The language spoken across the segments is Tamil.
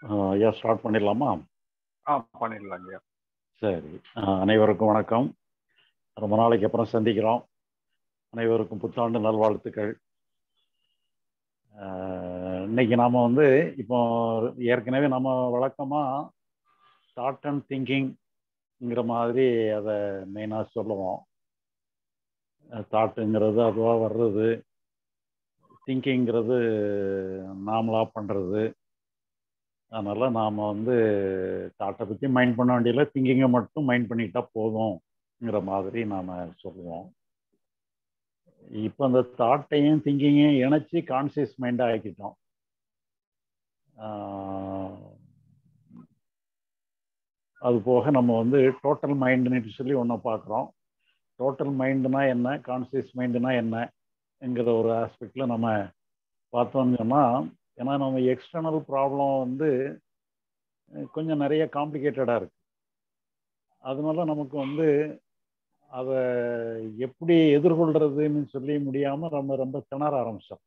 ஐயா ஸ்டார்ட் பண்ணிடலாமா ஆ பண்ணிடலாங்க ஐயா சரி அஹ், அனைவருக்கும் வணக்கம் ரொம்ப நாளைக்கு அப்புறம் சந்திக்கிறோம் அனைவருக்கும் புத்தாண்டு நல்வாழ்த்துக்கள் அஹ், இன்னைக்கு நாம் வந்து இப்போ ஏற்கனவே நம்ம வழக்கமாக தாட் அண்ட் திங்கிங்கிற மாதிரி அதை மெயினாக சொல்லுவோம் தாட்டுங்கிறது அதுவாக வர்றது திங்கிங்கிறது நாமளாக பண்ணுறது அதனால் நாம் வந்து தாட்டை பற்றி மைண்ட் பண்ண வேண்டியதில்லை திங்கிங்கை மட்டும் மைண்ட் பண்ணிட்டா போதும்ங்கிற மாதிரி நாம் சொல்லுவோம் இப்போ அந்த தாட்டையும் திங்கிங்கையும் இணைச்சி கான்சியஸ் மைண்டாக ஆக்கிட்டோம் ஆஹ் அது போக நம்ம வந்து டோட்டல் மைண்டுன்னு சொல்லி ஒன்று பார்க்குறோம் டோட்டல் மைண்டுனா என்ன கான்சியஸ் மைண்டுனா என்னங்கிற ஒரு ஆஸ்பெக்டில் நம்ம பார்த்தோம்னு சொன்னால் ஏன்னா நம்ம எக்ஸ்டர்னல் ப்ராப்ளம் வந்து அஹ், கொஞ்சம் நிறைய காம்ப்ளிகேட்டடாக இருக்கு அதனால நமக்கு வந்து அதை எப்படி எதிர்கொள்றதுன்னு சொல்லி முடியாமல் நம்ம ரொம்ப திணற ஆரம்பிச்சிடறோம்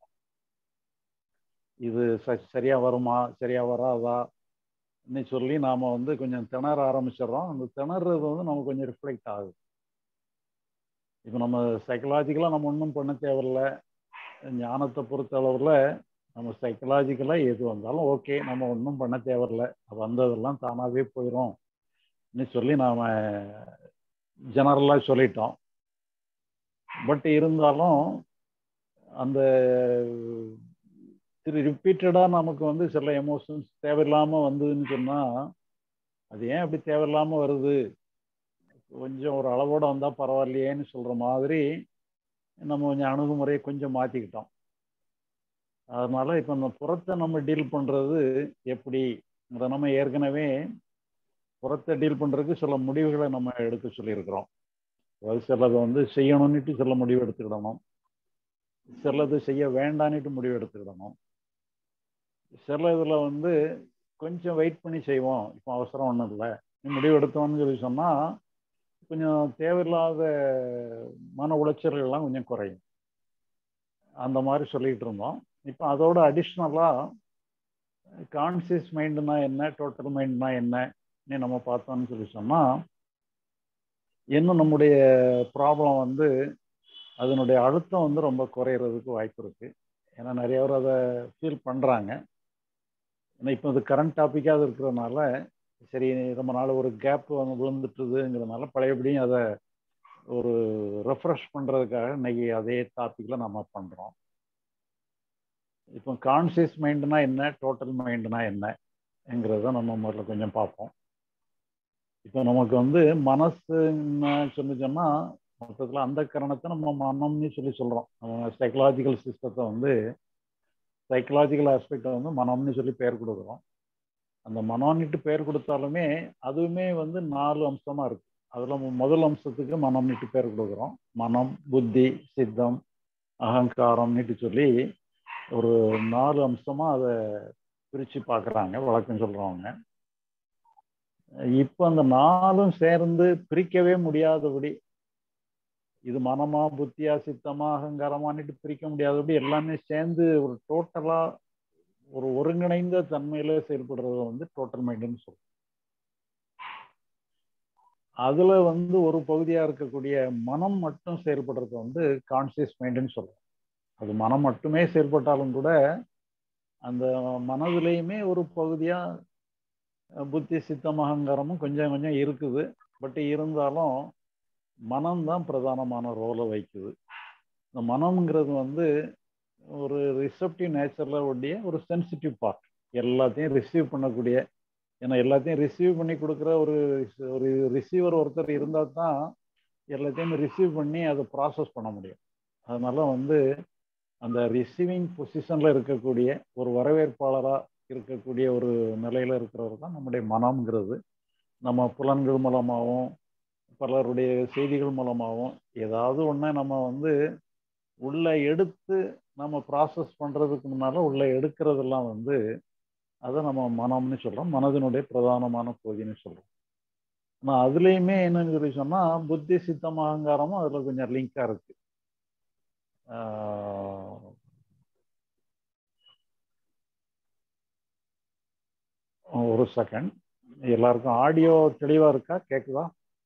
இது ச சரியாக வருமா சரியாக வராதான்னு சொல்லி நாம் வந்து கொஞ்சம் திணற ஆரம்பிச்சிடுறோம் அந்த திணறது வந்து நமக்கு கொஞ்சம் ரிஃப்ளெக்ட் ஆகுது இப்போ நம்ம சைக்கலாஜிக்கலாக நம்ம ஒன்றும் பண்ண தேவையில்ல ஞானத்தை பொறுத்த அளவில் நம்ம சைக்கலாஜிக்கலாக எது வந்தாலும் ஓகே நம்ம ஒன்றும் பண்ண தேவையில்ல வந்ததெல்லாம் தானாகவே போயிடும்னு சொல்லி நாம் ஜெனரலாக சொல்லிட்டோம் பட் இருந்தாலும் அந்த திரு ரிப்பீட்டடாக நமக்கு வந்து சில எமோஷன்ஸ் தேவையில்லாமல் வந்ததுன்னு சொன்னால் அது ஏன் அப்படி தேவையில்லாமல் வருது கொஞ்சம் ஒரு அளவோட வந்தால் பரவாயில்லையேன்னு சொல்கிற மாதிரி நம்ம கொஞ்சம் அணுகுமுறையை கொஞ்சம் மாற்றிக்கிட்டோம் அதனால இப்போ இந்த புறத்தை நம்ம டீல் பண்ணுறது எப்படி நம்ம ஏற்கனவே புறத்தை டீல் பண்ணுறதுக்கு சில முடிவுகளை நம்ம எடுக்க சொல்லியிருக்கிறோம் அதாவது சிலது வந்து செய்யணும்னுட்டு சில முடிவு எடுத்துக்கிடணும் சிலது செய்ய வேண்டான்னுட்டு முடிவு எடுத்துக்கிடணும் சில இதில் வந்து கொஞ்சம் வெயிட் பண்ணி செய்வோம் இப்போ அவசரம் ஒன்றும் இல்லை நீ முடிவு எடுத்தோம்னு சொல்லி சொன்னால் கொஞ்சம் தேவையில்லாத மன உளைச்சல்கள்லாம் கொஞ்சம் குறையும் அந்த மாதிரி சொல்லிட்டு இருந்தோம் இப்போ அதோட அடிஷ்னலாக கான்சியஸ் மைண்டுனா என்ன டோட்டல் மைண்டுனா என்னன்னு நம்ம பார்த்தோம்னு சொல்லி சொன்னால் இன்னும் நம்முடைய ப்ராப்ளம் வந்து அதனுடைய அழுத்தம் வந்து ரொம்ப குறையிறதுக்கு வாய்ப்பு இருக்குது ஏன்னா நிறைய பேர் அதை ஃபீல் பண்ணுறாங்க ஏன்னா இப்போ இது கரண்ட் டாப்பிக்காக இருக்கிறதுனால சரி ரொம்ப நாள் ஒரு கேப் வந்து விழுந்துட்டுதுங்கிறதுனால பழையபடியும் அதை ஒரு ரெஃப்ரெஷ் பண்ணுறதுக்காக இன்னைக்கு அதே டாப்பிக்கில் நம்ம பண்ணுறோம் இப்போ கான்சியஸ் மைண்டுனா என்ன டோட்டல் மைண்டுனா என்னங்கிறத நம்ம முதல்ல கொஞ்சம் பார்ப்போம் இப்போ நமக்கு வந்து மனசுன்னு சொல்லி சொன்னால் மொத்தத்தில் அந்த கரணத்தை நம்ம மனம்னு சொல்லி சொல்கிறோம் நம்ம சைக்கலாஜிக்கல் சிஸ்டத்தை வந்து சைக்கலாஜிக்கல் ஆஸ்பெக்டை வந்து மனம்னு சொல்லி பெயர் கொடுக்குறோம் அந்த மனம்னுட்டு பெயர் கொடுத்தாலுமே அதுவுமே வந்து நாலு அம்சமாக இருக்குது அதில் முதல் அம்சத்துக்கு மனம்னுட்டு பேர் கொடுக்குறோம் மனம் புத்தி சித்தம் அகங்காரம்னுட்டு சொல்லி ஒரு நாலு அம்சமாக அதை பிரித்து பார்க்குறாங்க வழக்கம் சொல்கிறவங்க இப்போ அந்த நாலும் சேர்ந்து பிரிக்கவே முடியாதபடி இது மனமா புத்தியா சித்தமா அகங்காரமான்னுட்டு பிரிக்க முடியாதபடி எல்லாமே சேர்ந்து ஒரு டோட்டலாக ஒரு ஒருங்கிணைந்த தன்மையில செயல்படுறது வந்து டோட்டல் மைண்டுன்னு சொல்லுவோம் அதுல வந்து ஒரு பகுதியா இருக்கக்கூடிய மனம் மட்டும் செயல்படுறது வந்து கான்சியஸ் மைண்டுன்னு சொல்லுவோம் அது மனம் மட்டுமே செயல்பட்டாலும் கூட அந்த மனதிலையுமே ஒரு பகுதியா புத்தி சித்தம் அகங்காரமும் கொஞ்சம் கொஞ்சம் இருக்குது பட் இருந்தாலும் மனம்தான் பிரதானமான ரோலை வைக்குது இந்த மனம்ங்கிறது வந்து ஒரு ரிசப்டிவ் நேச்சரில் ஒட்டிய ஒரு சென்சிட்டிவ் பார்ட் எல்லாத்தையும் ரிசீவ் பண்ணக்கூடிய ஏன்னா எல்லாத்தையும் ரிசீவ் பண்ணி கொடுக்குற ஒரு ஒரு ரிசீவர் ஒருத்தர் இருந்தால் தான் எல்லாத்தையும் ரிசீவ் பண்ணி அதை ப்ராசஸ் பண்ண முடியும் அதனால வந்து அந்த ரிசீவிங் பொசிஷனில் இருக்கக்கூடிய ஒரு வரவேற்பாளராக இருக்கக்கூடிய ஒரு நிலையில் இருக்கிறவர் தான் நம்முடைய மனம்ங்கிறது நம்ம புலன்கள் மூலமாகவும் பலருடைய செய்திகள் மூலமாகவும் ஏதாவது ஒன்று நம்ம வந்து உள்ளே எடுத்து நம்ம ப்ராசஸ் பண்ணுறதுக்கு முன்னால் உள்ளே எடுக்கிறதெல்லாம் வந்து அதை நம்ம மனம்னு சொல்கிறோம் மனதினுடைய பிரதானமான பகுதின்னு சொல்கிறோம் ஆனால் அதுலேயுமே என்னன்னு சொல்லி சொன்னால் புத்தி சித்தம் அகங்காரமும் அதில் கொஞ்சம் லிங்காக இருக்குது ஒரு செகண்ட் எல்லாருக்கும் ஆடியோ தெளிவா இருக்கா கேக்குதா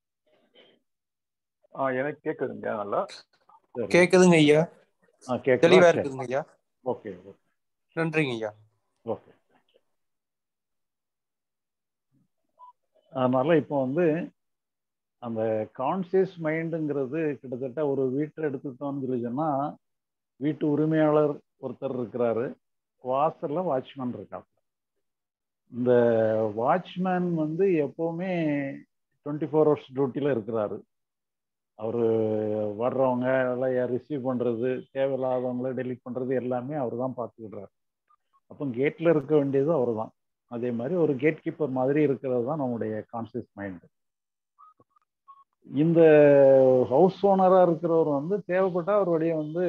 ஆ எனக்கு கேட்குதுங்க நல்லா சரி. கேக்குதுங்க ஐயா ஆ, கேக்குதா? தெளிவா சரி. இருக்குதுங்க ஐயா ஓகே ஓகே நன்றிங்க ஐயா ஓகே அதனால இப்போ வந்து அந்த கான்சியஸ் மைண்டுங்கிறது கிட்டத்தட்ட ஒரு வீட்டில் எடுத்துக்கிட்டோம்னு சொல்லி சொன்னா வீட்டு உரிமையாளர் ஒருத்தர் இருக்கிறாரு வாசல்ல வாட்ச்மேன் இருக்காங்க இந்த வாட்ச்மேன் வந்து எப்பவுமே டுவெண்ட்டி ஃபோர் ஹவர்ஸ் டியூட்டியில் இருக்கிறாரு அவர் வர்றவங்க எல்லாம் ரிசீவ் பண்ணுறது தேவையில்லாதவங்கள டெலிட் பண்ணுறது எல்லாமே அவர் தான் பார்த்துக்கிடுறாரு அப்போ கேட்டில் இருக்க வேண்டியது அவர் தான் அதே மாதிரி ஒரு கேட் கீப்பர் மாதிரி இருக்கிறது தான் நம்முடைய கான்சியஸ் மைண்டு இந்த ஹவுஸ் ஓனராக இருக்கிறவர் வந்து தேவைப்பட்டால் அவர் வழியே வந்து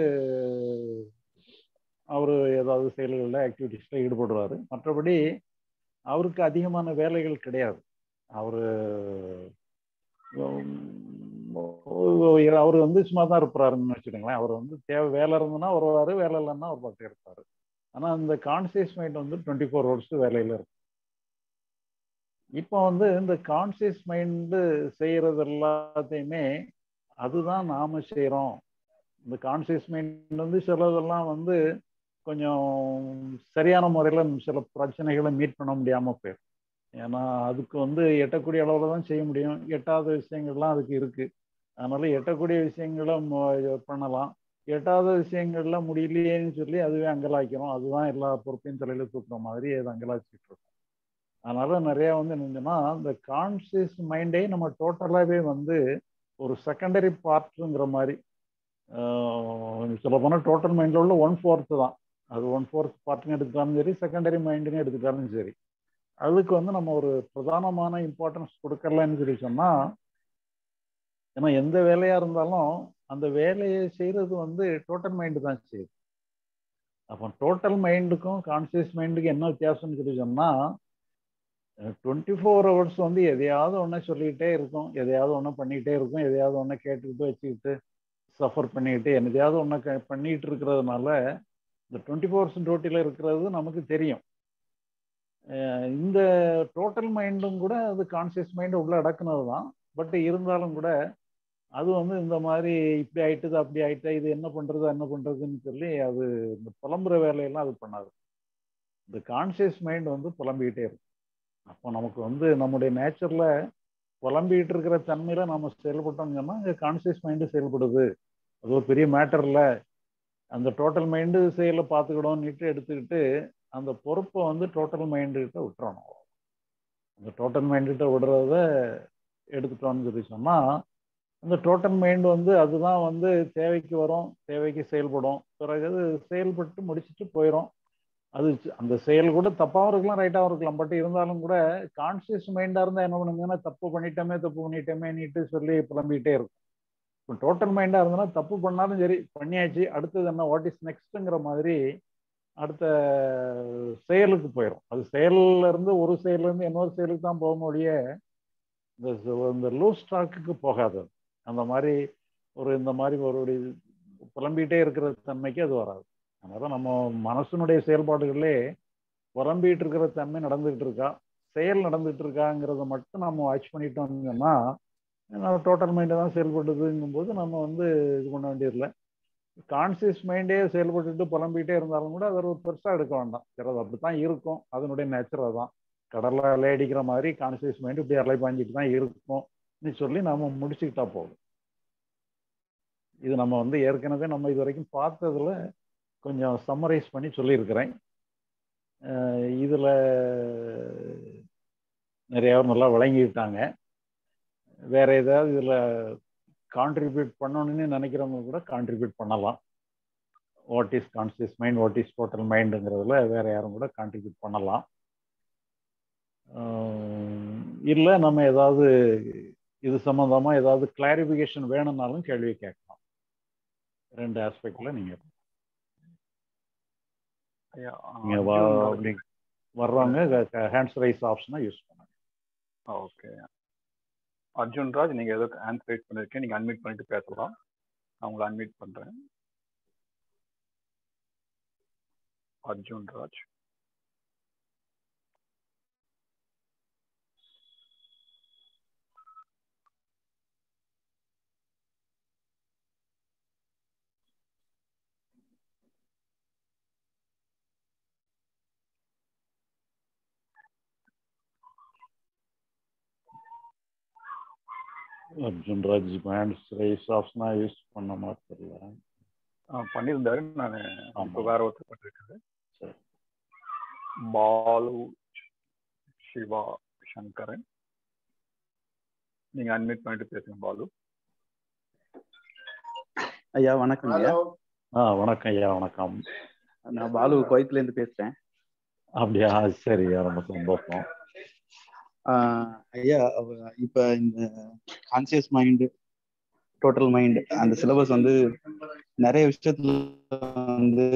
அவர் ஏதாவது செயல்களில் ஆக்டிவிட்டீஸில் ஈடுபடுவார் மற்றபடி அவருக்கு அதிகமான வேலைகள் கிடையாது அவர் அவர் வந்து சும்மா தான் இருப்பாருன்னு வச்சுக்கோங்களேன் அவர் வந்து தேவை வேலை இருந்ததுன்னா வருவார் வேலை இல்லைன்னா அவர் பாட்டு இருப்பார் ஆனால் இந்த கான்சியஸ் மைண்ட் வந்து டுவெண்ட்டி ஃபோர் ஹவர்ஸ் வேலையில் இருக்கும் இப்போ வந்து இந்த கான்சியஸ் மைண்டு செய்கிறது எல்லாத்தையுமே அதுதான் நாம செய்கிறோம் இந்த கான்சியஸ் மைண்ட் வந்து சிலதெல்லாம் வந்து கொஞ்சம் சரியான முறையில் சில பிரச்சனைகளை மீட் பண்ண முடியாமல் போயிடும் ஏன்னா அதுக்கு வந்து எட்டக்கூடிய அளவில் தான் செய்ய முடியும் எட்டாத விஷயங்கள்லாம் அதுக்கு இருக்குது அதனால எட்டக்கூடிய விஷயங்களை பண்ணலாம் எட்டாத விஷயங்கள்ல முடியலையேன்னு சொல்லி அதுவே அங்கலாய்க்கிறோம் அதுதான் எல்லா பொறுப்பையும் தலையில தூக்குற மாதிரி அது அங்கலாய்ச்சிட்டு இருக்கோம் அதனால நிறைய வந்து என்னன்னா இந்த கான்சியஸ் மைண்டே நம்ம டோட்டலாகவே வந்து ஒரு செகண்டரி பார்ட்டுங்கிற மாதிரி சொல்ல போனால் டோட்டல் மைண்டில் உள்ள ஒன் ஃபோர்த்து தான் அது ஒன் ஃபோர்த் பார்ட்னு எடுத்துட்டாலும் சரி செகண்டரி மைண்டுன்னு எடுத்துட்டாலும் சரி அதுக்கு வந்து நம்ம ஒரு பிரதானமான இம்பார்ட்டன்ஸ் கொடுக்கலன்னு சொல்லி சொன்னால் ஏன்னா எந்த வேலையாக இருந்தாலும் அந்த வேலையை செய்கிறது வந்து டோட்டல் மைண்டு தான் செய்யுது அப்போ டோட்டல் மைண்டுக்கும் கான்சியஸ் மைண்டுக்கும் என்ன வித்தியாசம்னு சொல்லி சொன்னால் டுவெண்ட்டி ஃபோர் ஹவர்ஸ் வந்து எதையாவது ஒன்று சொல்லிக்கிட்டே இருக்கும் எதையாவது ஒன்று பண்ணிக்கிட்டே இருக்கும் எதையாவது ஒன்று கேட்டுக்கிட்டு வச்சுக்கிட்டு சஃபர் பண்ணிக்கிட்டு என்னதையாவது ஒன்று பண்ணிகிட்டு இருக்கிறதுனால இந்த டுவெண்ட்டி ஃபோர் ஹவர்ஸ் டியூட்டியில் இருக்கிறது நமக்கு தெரியும் இந்த டோட்டல் மைண்டும் கூட அது கான்சியஸ் மைண்டு உள்ள அடக்குனது தான் பட் இருந்தாலும் கூட அது வந்து இந்த மாதிரி இப்படி ஆயிட்டுது அப்படி ஆயிட்டா இது என்ன பண்ணுறது என்ன பண்ணுறதுன்னு சொல்லி அது இந்த புலம்புற வேலையெல்லாம் அது பண்ணாது இந்த கான்சியஸ் மைண்ட் வந்து புலம்பிக்கிட்டே இருக்கும் அப்போ நமக்கு வந்து நம்முடைய நேச்சரில் புலம்பிக்கிட்டு இருக்கிற தன்மையில் நம்ம செயல்பட்டோம்னு சொன்னால் இங்கே கான்சியஸ் மைண்டு செயல்படுது அது ஒரு பெரிய மேட்டர் இல்லை அந்த டோட்டல் மைண்டு செயலை பார்த்துக்கிடோன்னுட்டு எடுத்துக்கிட்டு அந்த பொறுப்பை வந்து டோட்டல் மைண்டுகிட்ட விட்டுறணும் அந்த டோட்டல் மைண்டுகிட்ட விடுறத எடுத்துட்டோம்னு சொல்லி சொன்னால் அந்த டோட்டல் மைண்ட் வந்து அதுதான் வந்து தேவைக்கு வரும் தேவைக்கு செயல்படும் பிறகு அது செயல்பட்டு முடிச்சுட்டு போயிடும் அது அந்த செயல் கூட தப்பாகவும் இருக்கலாம் ரைட்டாகவும் இருக்கலாம் பட் இருந்தாலும் கூட கான்சியஸ் மைண்டாக இருந்தால் என்ன பண்ணுங்கன்னா தப்பு பண்ணிட்டோமே தப்பு பண்ணிட்டோமேன்னுட்டு சொல்லி புலம்பிக்கிட்டே இருக்கும் இப்போ டோட்டல் மைண்டாக இருந்ததுன்னா தப்பு பண்ணாலும் சரி பண்ணியாச்சு அடுத்தது என்ன வாட் இஸ் நெக்ஸ்ட்டுங்கிற மாதிரி அடுத்த செயலுக்கு போயிடும் அது செயல்ல இருந்து ஒரு செயல்லேருந்து இன்னொரு செயலுக்கு தான் போக முடிய இந்த இந்த லூஸ் ஸ்டாக்குக்கு போகாது அந்த மாதிரி ஒரு இந்த மாதிரி ஒரு புலம்பிகிட்டே இருக்கிற தன்மைக்கு அது வராது அதனால நம்ம மனசனுடைய செயல்பாடுகளே புலம்பிகிட்டு இருக்கிற தன்மை நடந்துகிட்டு இருக்கா செயல் நடந்துட்டு இருக்காங்கிறத மட்டும் நம்ம வாட்ச் பண்ணிட்டோம்னா நம்ம டோட்டல் மைண்டு தான் செயல்படுதுங்கும்போது நம்ம வந்து இது பண்ண வேண்டியதில்லை கான்சியஸ் மைண்டே செயல்பட்டுட்டு புலம்பிகிட்டே இருந்தாலும் கூட அதை ஒரு பெருசாக எடுக்க வேண்டாம் சரி அது அப்படி தான் இருக்கும் அதனுடைய நேச்சர் தான் கடலில் அலையடிக்கிற மாதிரி கான்சியஸ் மைண்டு இப்படி அலை பாஞ்சிட்டு தான் இருக்கும்னு சொல்லி நம்ம முடிச்சுக்கிட்டா போதும் இது நம்ம வந்து ஏற்கனவே நம்ம இது வரைக்கும் பார்த்ததுல கொஞ்சம் சம்மரைஸ் பண்ணி சொல்லியிருக்கிறேன் இதில் நிறைய பேர் நல்லா விளங்கிட்டாங்க வேற ஏதாவது இதில் கான்ட்ரிபியூட் பண்ணணும்னு நினைக்கிறவங்க கூட கான்ட்ரிபியூட் பண்ணலாம் what is conscious mind what is total மைண்டுங்கிறதுல வேற யாரும் கூட கான்ட்ரிபியூட் பண்ணலாம் இல்லை நம்ம ஏதாவது இது சம்மந்தமாக ஏதாவது கிளாரிஃபிகேஷன் வேணும்னாலும் கேள்வி கேட்கலாம் ரெண்டு ஆஸ்பெக்ட்ல நீங்கள் நீங்கள் வர்றவங்க ஹேண்ட்ஸ் ரைஸ் ஆப்ஷனை யூஸ் பண்ணுங்க ஓகே அர்ஜுன் ராஜ் நீங்கள் ஏதோ ஆன்சர் ரைஸ் பண்ணியிருக்கேன் நீங்கள் அன்மியூட் பண்ணிட்டு பேசலாம் நான் உங்களை அன்மியூட் பண்ணுறேன் அர்ஜுன் ராஜ் அர்ஜுன் ராஜ் பேண்ட்ஸ் ரைஸ் ஆஃப்ஸ்னா யூஸ் பண்ண மாதிரி தெரியல ஆ, பண்ணியிருந்தாரு நான் ஆமா. இப்போ வேற ஒருத்தர் பண்ணிருக்காரு சரி. பாலு சிவா சங்கரன் நீங்க அட்மிட் பண்ணிட்டு பேசுங்க பாலு ஐயா வணக்கம் ஐயா ஆ வணக்கம் ஐயா வணக்கம் நான் பாலு குவைத்ல இருந்து பேசுறேன் அப்படியா சரி ரொம்ப சந்தோஷம் ஆஹ் ஐயா அவ- இப்ப இந்த கான்சியஸ் மைண்ட் டோட்டல் மைண்ட் அந்த சிலபஸ் வந்து நிறைய விஷயத்துல வந்து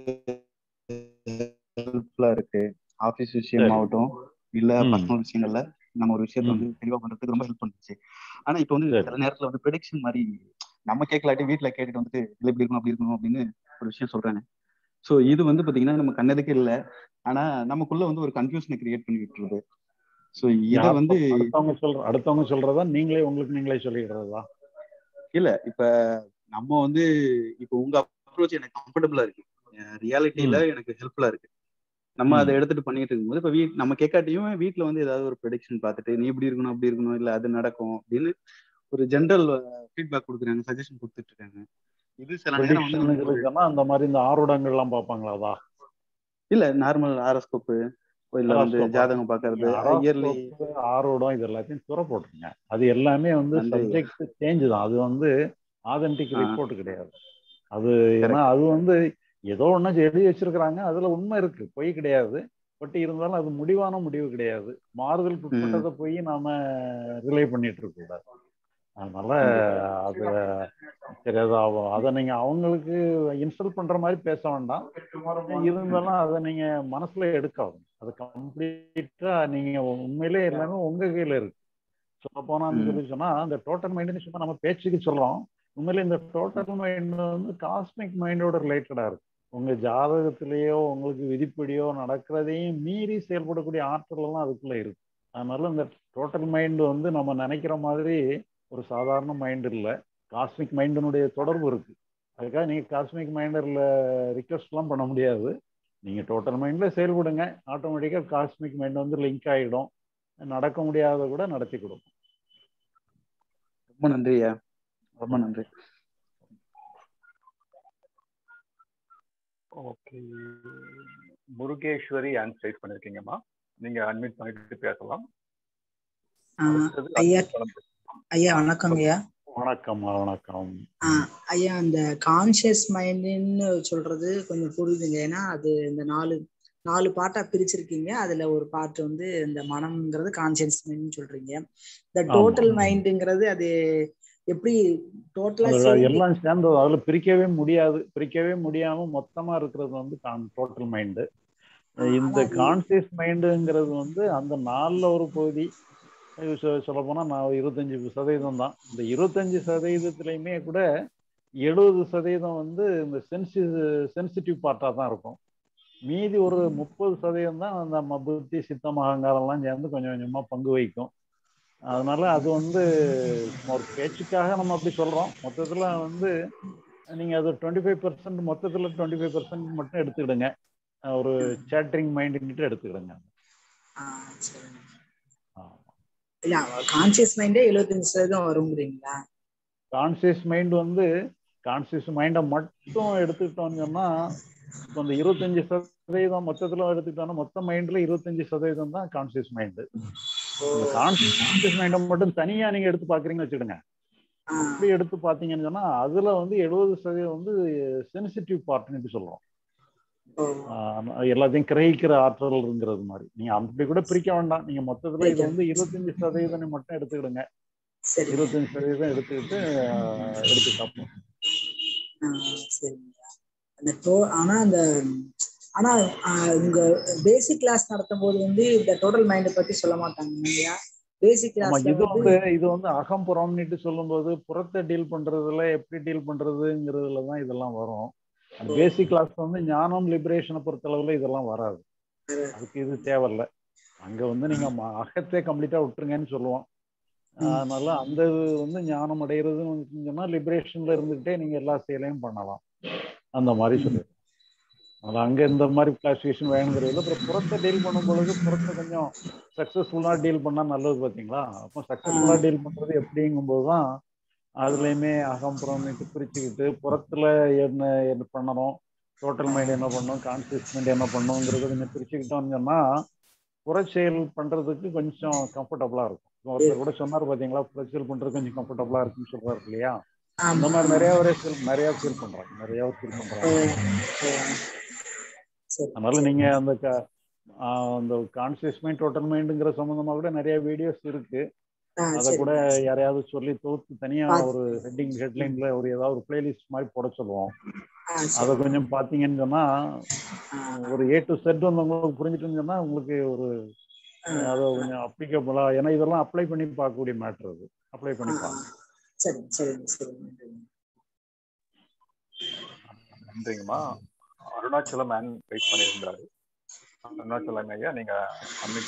ஹெல்ப்ஃபுல்லா இருக்கு ஆபீஸ் விஷயம் சரி. ஆகட்டும் இல்ல ம். பர்சனல் விஷயங்கள்ல நம்ம ஒரு விஷயத்த ம். வந்து தெளிவா பண்றதுக்கு ரொம்ப ஹெல்ப் பண்ணுச்சு ஆனா இப்ப வந்து சரி. சில நேரத்துல வந்து ப்ரெடிக்ஷன் மாதிரி நம்ம கேட்கலாட்டி வீட்ல கேட்டுட்டு வந்துட்டு இல்ல இப்படி இருக்கணும் அப்படி இருக்கணும் அப்படின்னு ஒரு விஷயம் சொல்றாங்க சோ இது வந்து பாத்தீங்கன்னா நம்ம கண்ணதுக்கு இல்ல ஆனா நமக்குள்ள வந்து ஒரு கன்ஃபியூஷனை கிரியேட் பண்ணி விட்டுருது சோ இத யார் வந்து அடுத்தவங்க சொல்ற அடுத்தவங்க சொல்றதா நீங்களே உங்களுக்கு நீங்களே சொல்லிடுறதா இல்ல இப்ப நம்ம வந்து இப்ப உங்க அப்ரோச் எனக்கு கம்ஃபர்டபுளா இருக்கு ரியாலிட்டியில எனக்கு ஹெல்ப்ஃபுல்லா இருக்கு நம்ம ம். அதை எடுத்துட்டு பண்ணிட்டு இருக்கும்போது இப்ப வீட் நம்ம கேட்காட்டியும் வீட்ல வந்து ஏதாவது ஒரு ப்ரெடிக்ஷன் பார்த்துட்டு நீ இப்படி இருக்கணும் அப்படி இருக்கணும் இல்ல அது நடக்கும் அப்படின்னு ஒரு ஜென்ரல் ஃபீட்பேக் கொடுக்குறாங்க சஜஷன் கொடுத்துட்டு இருக்காங்க இது சில நேரம் வந்து நமக்கு ஒரு- ப்ரெடிக்ஷனுங்கிறதுனா அந்த மாதிரி இந்த ஆறுடங்கள்லாம் பார்ப்பாங்களாதா இல்ல நார்மல் ஆரோஸ்கோப்பு இல்ல வந்து Horoscope. ஜாதகம் பாக்குறது இயர்லி Horoscope, ஆரோடம் இது எல்லாத்தையும் துற போட்டுருங்க அது எல்லாமே வந்து நன்றி. சப்ஜெக்ட் சேஞ்ச் தான் அது வந்து ஆதென்டிக் ஆ. ரிப்போர்ட் கிடையாது அது ஏன்னா அது வந்து ஏதோ ஒண்ணு எழுதி வச்சிருக்கிறாங்க அதுல உண்மை இருக்கு பொய் கிடையாது பட் இருந்தாலும் அது முடிவான முடிவு கிடையாது மாறுதல் உட்பட்டதை போய் நாம ரிலே பண்ணிட்டு இருக்க கூடாது அதனால அது சரி அது அவ- அதை நீங்க அவங்களுக்கு இன்ஸ்டால் பண்ற மாதிரி பேச வேண்டாம் இருந்தாலும் அதை நீங்க மனசுல எடுக்காது அது கம்ப்ளீட்டா நீங்க உண்மையிலே எல்லாமே உங்க கையில இருக்கு சொல்ல போனான்னு ம். சொல்லி சொன்னா அந்த டோட்டல் மைண்ட் சும்மா நம்ம பேச்சுக்கு சொல்றோம் உண்மையிலே இந்த டோட்டல் மைண்ட் வந்து காஸ்மிக் மைண்டோட ரிலேட்டடா இருக்கு உங்க ஜாதகத்திலேயோ உங்களுக்கு விதிப்படியோ நடக்கிறதையும் மீறி செயல்படக்கூடிய ஆற்றல் எல்லாம் அதுக்குள்ள இருக்கு அதனால இந்த டோட்டல் மைண்ட் வந்து நம்ம நினைக்கிற மாதிரி ஒரு சாதாரண மைண்ட் இல்லை காஸ்மிக் மைண்டினுடைய தொடர்பு இருக்கு அதுக்காக நீங்க காஸ்மிக் மைண்டர்ல ரிக்வஸ்ட் எல்லாம் பண்ண முடியாது நீங்க டோட்டல் மைண்ட்ல செயல்படுங்க ஆட்டோமேட்டிக்கா காஸ்மிக் மைண்ட் வந்து லிங்க் ஆகிடும் நடக்க முடியாத கூட நடத்தி கொடுக்கும் ரொம்ப நன்றி ஐயா ரொம்ப நன்றி ஓகே முருகேஸ்வரி ஆன்சைட் பண்ணிருக்கீங்கம்மா நீங்க அட்மிட் பண்ணிட்டு பேசலாம் ஆ, அடுத்தது ஐயா அருணாச்சலம். ஐயா வணக்கம் ஐயா வணக்கம் வணக்கம் ஆ, ஐயா அந்த கான்சியஸ் மைண்டுன்னு சொல்றது கொஞ்சம் புரியுதுங்க ஏன்னா அது இந்த நாலு நாலு பார்ட்டா பிரிச்சிருக்கீங்க அதுல ஒரு பார்ட் வந்து இந்த மனம்ங்கிறது கான்சியஸ் மைண்ட் சொல்றீங்க இந்த ஆமா. டோட்டல் மைண்டுங்கிறது அது எப்படி டோட்டலா அதுல சேர்ந்து எல்லாம் சேர்ந்தது அதுல பிரிக்கவே முடியாது பிரிக்கவே முடியாம மொத்தமா இருக்கிறது வந்து டோட்டல் மைண்டு இந்த ஆனா அது- கான்சியஸ் மைண்டுங்கிறது வந்து அந்த நாலுல ஒரு பகுதி சொல்ல போனா நான் இருபத்தஞ்சு சதவீதம் தான் இந்த இருபத்தஞ்சு சதவீதத்திலையுமே கூட எழுபது சதவீதம் வந்து இந்த சென்சி சென்சிட்டிவ் பார்ட்டா தான் இருக்கும் மீதி ஒரு முப்பது சதவீதம் தான் அந்த ம- புத்தி சித்தம் அகங்காரம்லாம் சேர்ந்து கொஞ்சம் கொஞ்சமா பங்கு வகிக்கும் அதனால அது வந்து சும்மா ஒரு பேச்சுக்காக நம்ம அப்படி சொல்றோம் மொத்தத்துல வந்து நீங்க அது டுவெண்ட்டி ஃபைவ் பர்சன்ட் மொத்தத்துல டுவெண்ட்டி ஃபைவ் பர்சன்ட் மட்டும் எடுத்துக்கிடுங்க அஹ் ஒரு சேட்டரிங் மைண்டுன்ட்டு எடுத்துக்கிடுங்க ஆ, சரிங்க. ஆமா. இல்ல கான்சியஸ் மைண்டே எழுபத்தஞ்சு சதவீதம் வருங்கிறீங்களா கான்சியஸ் மைண்ட் வந்து கான்சியஸ் மைண்டை மட்டும் எடுத்துக்கிட்டோம்னு சொன்னா இப்போ இந்த இருபத்தஞ்சு சதவீதம் மொத்தத்துல எடுத்துக்கிட்டோம்னா மொத்த மைண்ட்ல இருபத்தஞ்சு சதவீதம் தான் கான்சியஸ் மைண்டு இந்த கான்சியஸ் மைண்டை மட்டும் தனியா நீங்க எடுத்து பாக்குறீங்கன்னு வச்சுடுங்க ஆ, அப்படி எடுத்து பாத்தீங்கன்னு சொன்னா அதுல வந்து எழுபது சதவீதம் வந்து சென்சிட்டிவ் பார்ட்னு சொல்றோம் ஓ, ஆஹ் எல்லாத்தையும் கிரகிக்கிற ஆற்றல்ங்கிறது மாதிரி நீங்க அப்படி கூட பிரிக்க வேண்டாம் நீங்க மொத்தத்துல இது வந்து இருபத்தஞ்சு சதவீதம் மட்டும் எடுத்துக்கிடுங்க சரி இருபத்தஞ்சு சதவீதம் எடுத்துக்கிட்டு ஆஹ் எடுத்து சாப்பிடணும் ஆ, சரிங்க அந்த டோ ஆனா அந்த ஆனா ஆ, உங்க பேசிக் கிளாஸ் நடத்தும் போது வந்து இந்த டோட்டல் மைண்டை பத்தி சொல்ல மாட்டாங்க இல்லையா பேசிக் ஆமா கிளாஸ்ல இது வந்து வந்து இது வந்து அகம் புறம்னுட்டு சொல்லும்போது புறத்தை டீல் பண்றதுல எப்படி டீல் பண்றதுங்கிறதுல தான் இதெல்லாம் வரும் அந்த பேசிக் கிளாஸ் வந்து ஞானம் லிபரேஷனை பொறுத்தளவுல இதெல்லாம் வராது அதுக்கு இது தேவையில்ல அங்க வந்து நீங்க ம- அகத்தை கம்ப்ளீட்டா விட்டுருங்கன்னு சொல்லுவோம் அதனால அந்த இது வந்து ஞானம் அடைகிறதுன்னு சொன்னா லிபரேஷன்ல இருந்துகிட்டே நீங்க எல்லா செயலையும் பண்ணலாம் அந்த மாதிரி சொல்லிடுறோம் அது அங்க இந்த மாதிரி கிளாசிஃபிகேஷன் வேணுங்கிறது அப்புறம் புறத்தை டீல் பண்ணும் பொழுது புறத்தை கொஞ்சம் சக்சஸ்ஃபுல்லா டீல் பண்ணா நல்லது பாத்தீங்களா அப்போ சக்சஸ்ஃபுல்லா டீல் பண்றது எப்படிங்கும்போது தான் அதுலயுமே அகம்புறம்னுட்டு பிரிச்சுக்கிட்டு புறத்துல என்ன என்ன பண்ணணும் டோட்டல் மைண்ட் என்ன பண்ணணும் கான்சியஸ் மைண்ட் என்ன பண்ணணுங்கிறத கொஞ்சம் பிரிச்சுக்கிட்டோம்னு சொன்னா புறச்செயல் பண்றதுக்கு கொஞ்சம் கம்ஃபர்டபுளா இருக்கும் ஒருத்தர் கூட சொன்னார் பாத்தீங்களா புறச்செயல் பண்றது கொஞ்சம் கம்ஃபர்டபுளா இருக்குன்னு சொல்றாரு இல்லையா அந்த மாதிரி நிறைய பேரே ஃபீல் நிறைய ஃபீல் பண்றாங்க நிறைய ஃபீல் பண்றாங்க அதனால நீங்க அந்த அந்த கான்சியஸ் மைண்ட் டோட்டல் மைண்டுங்கிற சம்பந்தமா கூட நிறைய வீடியோஸ் இருக்கு அத கூட யாரையாவது சொல்லி தொகுத்து தனியா ஒரு ஹெட்டிங் ஹெட்லைன்ல ஒரு ஏதாவது ஒரு பிளேலிஸ்ட் மாதிரி போட சொல்லுவோம் அத கொஞ்சம் பாத்தீங்கன்னு சொன்னா ஒரு ஏ டு செட் வந்து உங்களுக்கு புரிஞ்சுட்டுன்னு சொன்னா உங்களுக்கு ஒரு அதை கொஞ்சம் அப்ளிகபிளா ஏன்னா இதெல்லாம் அப்ளை பண்ணி பார்க்கக்கூடிய மேட்ரு அது அப்ளை பண்ணி பார்க்க சரி சரி சரி நன்றிங்கம்மா அருணாச்சலம் மேன் வெயிட் பண்ணியிருந்தாரு அருணாச்சலம் ஐயா நீங்க அன்னைக்கு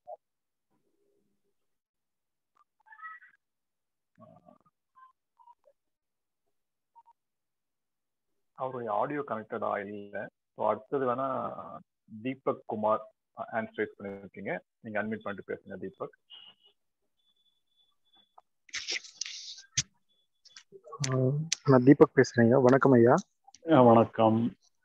அவருடைய ஆடியோ கனெக்டடா இல்லை ஸோ அடுத்தது வேணா தீபக் குமார் ஹேண்ட் ரைஸ் பண்ணியிருக்கீங்க நீங்க அட்மிட் பண்ணிட்டு பேசுங்க தீபக் நான் தீபக் பேசுறேன் ஐயா வணக்கம் ஐயா வணக்கம்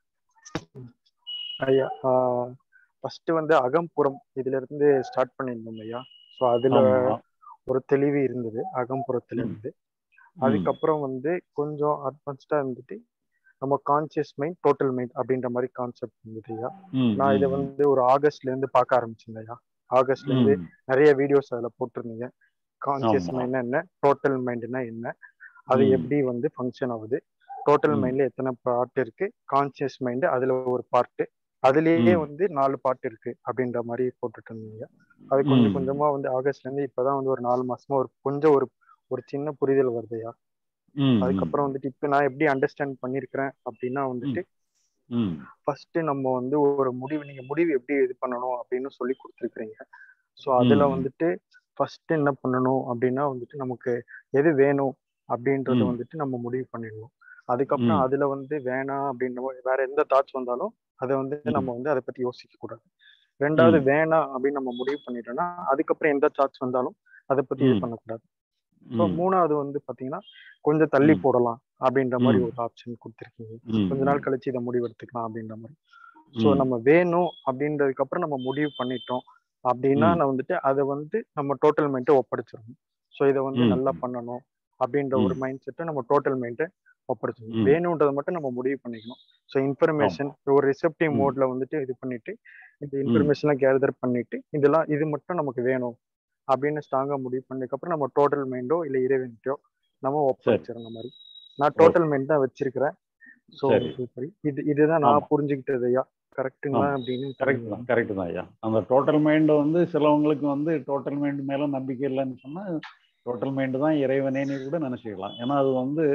ஐயா ஃபர்ஸ்ட் வந்து அகம்புறம் இதுல இருந்து ஸ்டார்ட் பண்ணியிருந்தோம் ஐயா ஸோ அதுல ஒரு தெளிவு இருந்தது அகம்புறத்துல இருந்து அதுக்கப்புறம் வந்து கொஞ்சம் அட்வான்ஸ்டா இருந்துட்டு நம்ம கான்சியஸ் மைண்ட் டோட்டல் மைண்ட் அப்படின்ற மாதிரி கான்செப்ட் இருந்தது ஐயா நான் இதை வந்து ஒரு ஆகஸ்ட்ல இருந்து பார்க்க ஆரம்பிச்சேன் ஐயா ஆகஸ்ட்ல இருந்து நிறைய வீடியோஸ் அதுல போட்டிருந்தீங்க கான்சியஸ் மைண்ட்னா என்ன டோட்டல் மைண்ட்னா என்ன அது எப்படி வந்து ஃபங்க்ஷன் ஆகுது டோட்டல் மைண்ட்ல எத்தனை பார்ட் இருக்கு கான்சியஸ் மைண்ட் அதுல ஒரு பார்ட் அதுலயே வந்து நாலு பார்ட் இருக்கு அப்படின்ற மாதிரி போட்டுட்டு இருந்தீங்க அது கொஞ்சம் கொஞ்சமா வந்து ஆகஸ்ட்ல இருந்து இப்பதான் வந்து ஒரு நாலு மாசமா ஒரு கொஞ்சம் ஒரு ஒரு சின்ன புரிதல் வருதுயா அதுக்கப்புறம் வந்துட்டு இப்ப நான் எப்படி அண்டர்ஸ்டாண்ட் பண்ணிருக்கிறேன் அப்படின்னா வந்துட்டு ஃபர்ஸ்ட் நம்ம வந்து ஒரு முடிவு நீங்க முடிவு எப்படி இது பண்ணணும் அப்படின்னு சொல்லி கொடுத்துருக்கீங்க ஸோ அதுல வந்துட்டு ஃபர்ஸ்ட் என்ன பண்ணணும் அப்படின்னா வந்துட்டு நமக்கு எது வேணும் அப்படின்றத வந்துட்டு நம்ம முடிவு பண்ணிடணும் அதுக்கப்புறம் அதுல வந்து வேணாம் அப்படின்ற வேற எந்த தாட்ஸ் வந்தாலும் அதை வந்து நம்ம வந்து அதை பத்தி யோசிக்க கூடாது ரெண்டாவது வேணாம் அப்படின்னு நம்ம முடிவு பண்ணிட்டோம்னா அதுக்கப்புறம் எந்த தாட்ஸ் வந்தாலும் அதை பத்தி இது பண்ணக்கூடாது ஸோ மூணாவது வந்து பாத்தீங்கன்னா கொஞ்சம் தள்ளி போடலாம் அப்படின்ற மாதிரி ஒரு ஆப்ஷன் கொடுத்துருக்கீங்க கொஞ்ச நாள் கழிச்சு இதை முடிவு எடுத்துக்கலாம் அப்படின்ற மாதிரி ஸோ நம்ம வேணும் அப்படின்றதுக்கு அப்புறம் நம்ம முடிவு பண்ணிட்டோம் அப்படின்னா நான் வந்துட்டு அதை வந்து நம்ம டோட்டல் மைண்டை ஒப்படைச்சிடணும் ஸோ இதை வந்து நல்லா பண்ணணும் அப்படின்ற ஒரு மைண்ட் செட்டை நம்ம டோட்டல் மைண்டை ஒப்படைச்சிடணும் வேணுன்றதை மட்டும் நம்ம முடிவு பண்ணிக்கணும் ஸோ இன்ஃபர்மேஷன் ஒரு ரிசப்டிவ் மோட்ல வந்துட்டு இது பண்ணிட்டு இந்த இன்ஃபர்மேஷன்லாம் கேதர் பண்ணிட்டு இதெல்லாம் இது மட்டும் நமக்கு வேணும் அப்படின்னு ஸ்ட்ராங்கா முடிவு பண்ணதுக்கப்புறம் நம்ம டோட்டல் மைண்டோ இல்லை இறைவன்கிட்டயோ நம்ம ஒப்படைச்சிடணும் மாதிரி நான் டோட்டல் மைண்ட் தான் வச்சிருக்கிறேன் ஸோ இது இதுதான் நான் புரிஞ்சுக்கிட்டது ஐயா கரெக்டுங்களா அப்படின்னு கரெக்ட் தான் கரெக்ட் தான் ஐயா அந்த டோட்டல் மைண்ட் வந்து சிலவங்களுக்கு வந்து டோட்டல் மைண்ட் மேல நம்பிக்கை இல்லைன்னு சொன்னா டோட்டல் மைண்ட் தான் இறைவனேன்னு கூட நினைச்சுக்கலாம் ஏன்னா அது வந்து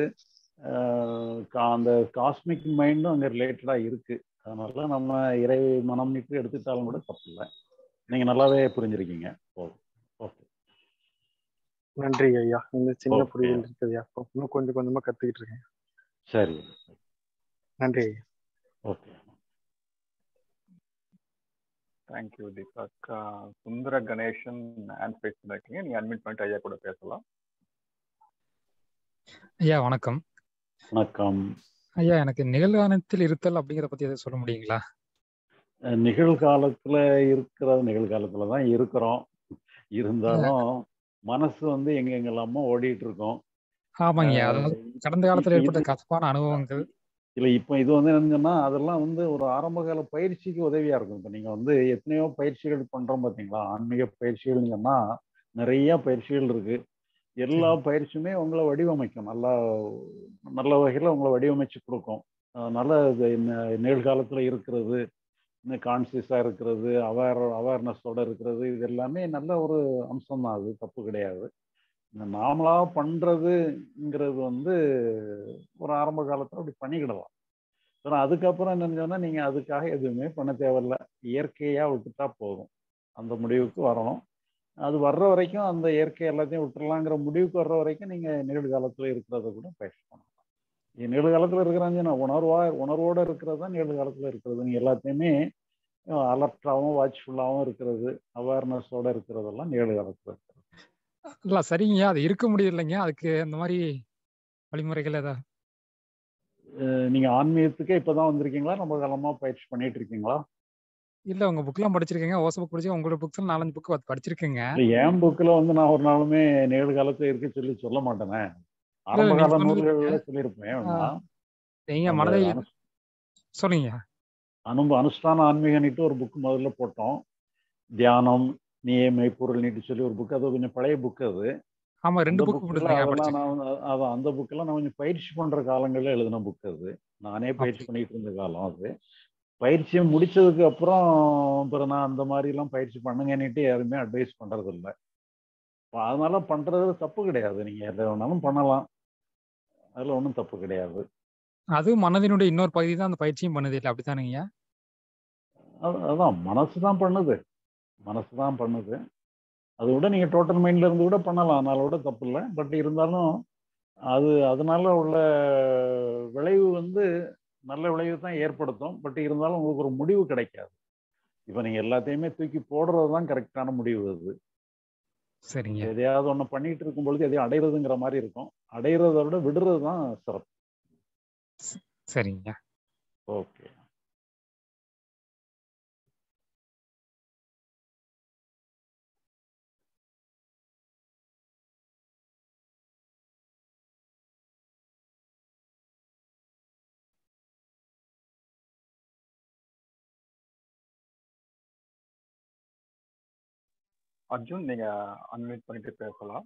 அந்த காஸ்மிக் மைண்டும் அங்கே ரிலேட்டடாக இருக்கு அதனால நம்ம இறை மனம்னுட்டு எடுத்துட்டாலும் கூட தப்பு இல்லை நீங்க நல்லாவே புரிஞ்சிருக்கீங்க ஓகே நன்றி ஐயா இந்த சின்ன புரிதல் இருக்குதுயா இன்னும் கொஞ்சம் கொஞ்சமா கத்துக்கிட்டு இருக்கேன் சரி நன்றி ஐயா okay thank you Deepak Sundara Ganesan hand raise பண்ணிருக்கீங்க நீங்க அட்மிட் பண்ணிட்டு ஐயா கூட பேசலாம் ஐயா வணக்கம் வணக்கம் ஐயா எனக்கு நிகழ்காலத்தில் இருத்தல் அப்படிங்கிறத பத்தி எதாவது சொல்ல முடியுங்களா நிகழ்காலத்துல இருக்கிற நிகழ்காலத்துல தான் இருக்கிறோம் இருந்தாலும் மனசு வந்து எங்க எங்கெல்லாமோ ஓடிட்டு இருக்கோம் ஆமாங்க அதாவது கடந்த காலத்துல ஏற்பட்ட கசப்பான அனுபவங்கள் இல்ல இப்போ இது வந்து என்னன்னா அதெல்லாம் வந்து ஒரு ஆரம்ப கால பயிற்சிக்கு உதவியா இருக்கும் இப்போ நீங்க வந்து எத்தனையோ பயிற்சிகள் பண்றோம் பாத்தீங்களா ஆன்மீக பயிற்சிகள்னு சொன்னா நிறைய பயிற்சிகள் இருக்கு எல்லா பயிற்சியுமே உங்களை வடிவமைக்கும் நல்லா நல்ல வகையில உங்களை வடிவமைச்சு கொடுக்கும் அதனால நிகழ்காலத்துல இருக்கிறது இன்னும் கான்சியஸாக இருக்கிறது அவேர் அவேர்னஸோட இருக்கிறது இது எல்லாமே நல்ல ஒரு அம்சம் தான் அது தப்பு கிடையாது இந்த நாமளாக பண்ணுறதுங்கிறது வந்து ஒரு ஆரம்ப காலத்தில் அப்படி பண்ணிக்கிடலாம் ஆனால் அதுக்கப்புறம் என்னன்னு சொன்னால் நீங்கள் அதுக்காக எதுவுமே பண்ண தேவையில்ல இயற்கையாக விட்டுட்டா போதும் அந்த முடிவுக்கு வரணும் அது வர்ற வரைக்கும் அந்த இயற்கை எல்லாத்தையும் விட்டுறலாங்கிற முடிவுக்கு வர்ற வரைக்கும் நீங்கள் நிகழ்காலத்தில் இருக்கிறத கூட பயிற்சி பண்ணலாம் நிகழ்காலத்துல இருக்கிறாங்க நான் உணர்வா உணர்வோட இருக்கிறது தான் நிகழ்காலத்துல இருக்கிறது நீங்க எல்லாத்தையுமே அலர்ட்டாகவும் வாட்ச்ஃபுல்லாகவும் இருக்கிறது அவேர்னஸோட இருக்கிறதெல்லாம் நிகழ்காலத்துல இருக்கிறது இல்ல சரிங்க அது இருக்க முடியல இல்லைங்க அதுக்கு இந்த மாதிரி வழிமுறைகள் ஏதாவது அஹ் நீங்க ஆன்மீகத்துக்கே இப்பதான் வந்திருக்கீங்களா ரொம்ப காலமா பயிற்சி பண்ணிட்டு இருக்கீங்களா இல்ல உங்க புக்லாம் படிச்சிருக்கீங்க ஓச புக் படிச்சு உங்களோட புக்ஸ் நாலஞ்சு புக் படிச்சிருக்கீங்க இல்ல என் புக்கில் வந்து நான் ஒரு நாளுமே நிகழ்காலத்துல இருக்க சொல்லி சொல்ல மாட்டேனே ஆரம்ப நீங்க கால சொன்னது நூல்கள்ல சொல்லியிருப்பேன் ஆ, வேணா. நீங்க அந்த மனதை அனு- சொல்லுங்க அனுப அனுஷ்டான ஆன்மீகன்ட்டு ஒரு புக் முதல்ல போட்டோம் தியானம் நீயே மெய்ப்பொருள் நீட்டு சொல்லி ஒரு புக் அது கொஞ்சம் பழைய புக் அது ஆமா ரெண்டு அந்த புக் புக்கில் கொடுத்துருங்க அதெல்லாம் படிச்சேன் நான் வந்து- அதான் அந்த புக்கெல்லாம் நான் கொஞ்சம் பயிற்சி பண்ற காலங்களில் எழுதின புக் அது நானே பயிற்சி பண்ணிட்டு இருந்த காலம் அது பயிற்சியை முடிச்சதுக்கு அப்புறம் அப்புறம் நான் அந்த மாதிரி எல்லாம் பயிற்சி பண்ணுங்கன்னுட்டு யாருமே அட்வைஸ் பண்றது இல்லை அதனால பண்றது தப்பு கிடையாது நீங்க எதை வேணாலும் பண்ணலாம் அதுல ஒன்றும் தப்பு கிடையாது அது மனதினுடைய இன்னொரு பகுதி தான் அந்த பயிற்சியும் பண்ணுது இல்லை அப்படித்தானுங்க அது- அதான் மனசு தான் பண்ணுது மனசு தான் பண்ணுது அதை விட நீங்கள் டோட்டல் மைண்ட்ல இருந்து கூட பண்ணலாம் அதனால கூட தப்பு இல்லை பட் இருந்தாலும் அது அதனால உள்ள விளைவு வந்து நல்ல விளைவு தான் ஏற்படுத்தும் பட் இருந்தாலும் உங்களுக்கு ஒரு முடிவு கிடைக்காது இப்போ நீங்கள் எல்லாத்தையுமே தூக்கி போடுறது தான் கரெக்டான முடிவு அது சரிங்க எதையாவது ஒன்று பண்ணிட்டு இருக்கும் பொழுது எதையும் அடையிறதுங்கிற மாதிரி இருக்கும் அடையிறத விட விடுறது தான் சிறப்பு சரிங்க ஓகே அர்ஜுன் நீங்க அன்மியூட் பண்ணிட்டு பேசலாம்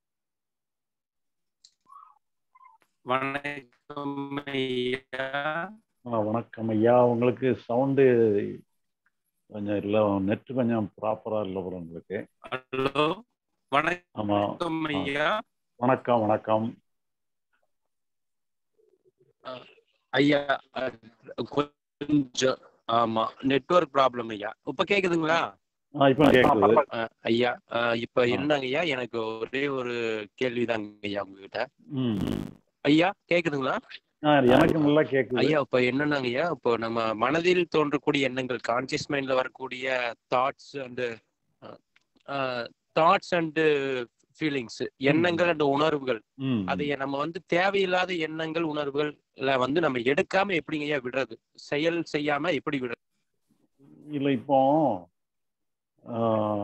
வணக்கம் ஐயா ஆ வணக்கம் ஐயா உங்களுக்கு சவுண்டு கொஞ்சம் இல்லை நெட் கொஞ்சம் ப்ராப்பராக இல்லை போல உங்களுக்கு ஹலோ ஆமா வணக்கம் ஆ. ஐயா வணக்கம் வணக்கம் ஐயா அஹ், கொஞ்சம் ஆமா நெட்வொர்க் ப்ராப்ளம் ஐயா இப்ப கேக்குதுங்களா ஆ இப்போ கேட்குது அஹ், ஐயா அஹ், இப்ப ஆ. என்னங்க ஐயா எனக்கு ஒரே ஒரு கேள்விதாங்க ஐயா உங்ககிட்ட ம் ம். ஐயா கேக்குதுங்களா ஆ எனக்கு நல்லா கேட்குது ஐயா இப்ப என்னன்னாங்க ஐயா இப்போ நம்ம மனதில் தோன்றக்கூடிய எண்ணங்கள் கான்சியஸ் மைண்ட்ல வரக்கூடிய thoughts and thoughts and feelings எண்ணங்கள் அண்ட் உணர்வுகள் ம் அதை நம்ம வந்து தேவையில்லாத எண்ணங்கள் உணர்வுகள்ல வந்து நம்ம எடுக்காம எப்படிங்க ஐயா விடுறது செயல் செய்யாம எப்படி விடுறது இல்லை இப்போ ஆ,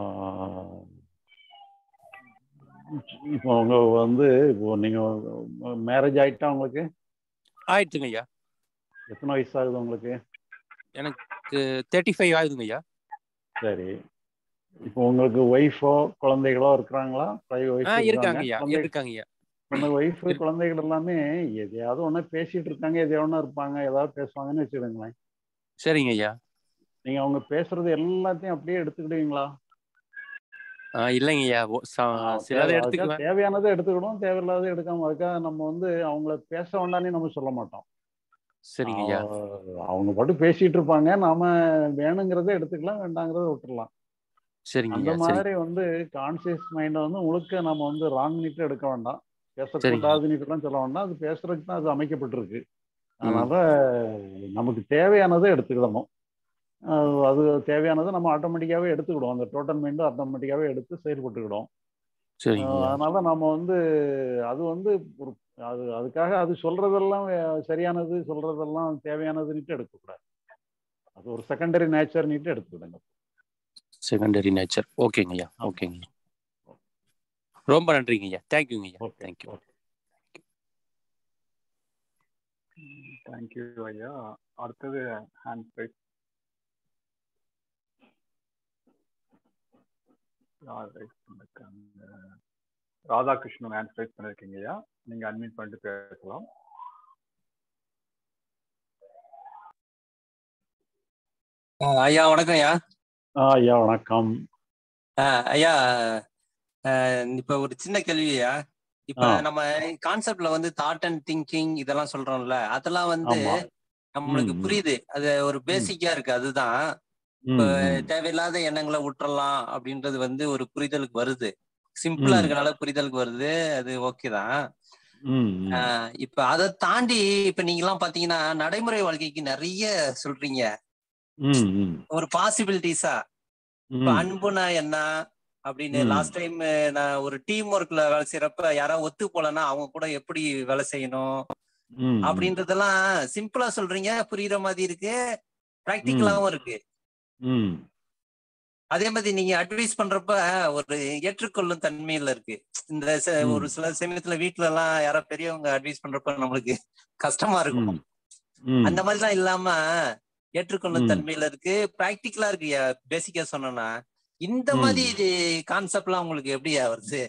இப்போ உங்க வந்து இப்போ நீங்க மேரேஜ் ஆயிட்டா உங்களுக்கு ஆயிடுச்சுங்க ஐயா எத்தனை வயசு ஆகுது உங்களுக்கு எனக்கு தேர்ட்டி ஃபைவ் ஆகுதுங்க ஐயா சரி இப்போ உங்களுக்கு ஒய்ஃபோ குழந்தைகளோ இருக்கிறாங்களா ஒய்ஃப் ஆ இருக்காங்க ஐயா இருக்காங்க ஐயா அந்த ஒய்ஃப் குழந்தைகள் எல்லாமே எதையாவது ஒண்ணு பேசிட்டு இருக்காங்க எதையோ ஒண்ணு இருப்பாங்க ஏதாவது பேசுவாங்கன்னு வச்சுடுங்களேன் சரிங்க ஐயா நீங்க அவங்க பேசுறது எல்லாத்தையும் அப்படியே எடுத்துக்கிடுவீங்களா ஆ இல்லைங்க ஐயா ஓ, ச- ஆஹ் சிலதை தேவை- எடுத்துக்குவேன் அதுக்காக தேவையானதை எடுத்துக்கிடுவோம் தேவையில்லாத எடுக்காம அதுக்காக நம்ம வந்து அவங்கள பேச வேண்டாம்னு நம்ம சொல்ல மாட்டோம் சரிங்க ஐயா ஆஹ் அவங்க பாட்டு பேசிட்டு இருப்பாங்க நாம வேணுங்கிறத எடுத்துக்கலாம் வேண்டாங்கிறத விட்டுறலாம் சரிங்க அந்த ஐயா சரி மாதிரி வந்து கான்சியஸ் மைண்டை வந்து முழுக்க நம்ம வந்து ராங் நீட்டு எடுக்க வேண்டாம் சரிங்க பேசக்கூடாதுன்னுட்டுலாம் சொல்ல வேண்டாம் அது பேசுறதுக்கு தான் அது அமைக்கப்பட்டிருக்கு அதனால நமக்கு தேவையானதை எடுத்துக்கிடணும் அஹ் அது தேவையானதை நம்ம ஆட்டோமேட்டிக்காவே எடுத்துக்கிடுவோம் அந்த டோட்டல் மைண்டும் ஆட்டோமேட்டிக்காவே எடுத்து செயல்பட்டுக்கிடும் சரிங்க அஹ் ஐயா அதனால நம்ம வந்து அது வந்து ஒரு அது அதுக்காக அது சொல்றதெல்லாம் வே- சரியானது சொல்றதெல்லாம் தேவையானதுன்னுட்டு எடுக்கக்கூடாது அது ஒரு செகண்டரி நேச்சர்னுட்டு எடுத்துக்கிடுங்க செகண்டரி நேச்சர் ஓகேங்க ஐயா ஆமா. ஓகேங்க ஐயா ரொம்ப நன்றிங்க ஐயா தேங்க்யூங்க ஐயா ஓகே தேங்க்யூ ஓகே தேங்க்யூ ஐயா அடுத்தது ஹேண்ட் ரைஸ் யார் ரைஸ் பண்ணிருக்காங்க ராதாகிருஷ்ணன் ஹேண்ட் ரைஸ் பண்ணிருக்கீங்க ஐயா நீங்க அட்மிட் பண்ணிட்டு பேசலாம் ஆஹ் ஐயா வணக்கம் ஐயா ஆ ஐயா வணக்கம் ஆஹ் ஐயா ஆஹ் இப்ப ஒரு சின்ன கேள்வி ஐயா இப்ப ஆ. நம்ம கான்செப்ட்ல வந்து தாட் அண்ட் திங்கிங் இதெல்லாம் சொல்றோம்ல அதெல்லாம் வந்து ஆமா நம்மளுக்கு ம், ம். புரியுது அது ஒரு பேசிக்கா இருக்கு அதுதான் இப்ப ம், ம். தேவையில்லாத எண்ணங்களை விட்டுறலாம் அப்படின்றது வந்து ஒரு புரிதலுக்கு வருது சிம்பிளா ம். இருக்கனால புரிதலுக்கு வருது அது ஓகே தான் ம் ம் ஆஹ் இப்ப அதை தாண்டி இப்ப நீங்க எல்லாம் பாத்தீங்கன்னா நடைமுறை வாழ்க்கைக்கு நிறைய சொல்றீங்க ம் ம் ஒரு பாசிபிலிட்டிஸா இப்ப ம் அன்புனா என்ன அப்படின்னு ம். லாஸ்ட் டைம் நான் ஒரு டீம் ஒர்க்ல வேலை செய்யறப்ப யாராவது ஒத்து போலன்னா அவங்க கூட எப்படி வேலை செய்யணும் ம் ம் அப்படின்றதெல்லாம் சிம்பிளா சொல்றீங்க புரியுற மாதிரி இருக்கு ப்ராக்டிக்கலாவும் இருக்கு ம் அதே மாதிரி நீங்க அட்வைஸ் பண்றப்ப ஒரு ஏற்றுக்கொள்ளும் தன்மையில இருக்கு இந்த ச- ம். ஒரு சில சமயத்துல வீட்ல எல்லாம் யாரோ பெரியவங்க அட்வைஸ் பண்றப்ப நம்மளுக்கு கஷ்டமா இருக்கும் ம் ம் அந்த மாதிரிலாம் இல்லாம ஏற்றுக்கொள்ளும் ம். தன்மையில இருக்கு பிராக்டிக்கலா இருக்கு பேசிக்கா சொன்னோம்னா இந்த ம். மாதிரி கான்செப்ட்லாம் உங்களுக்கு எப்படியா வருது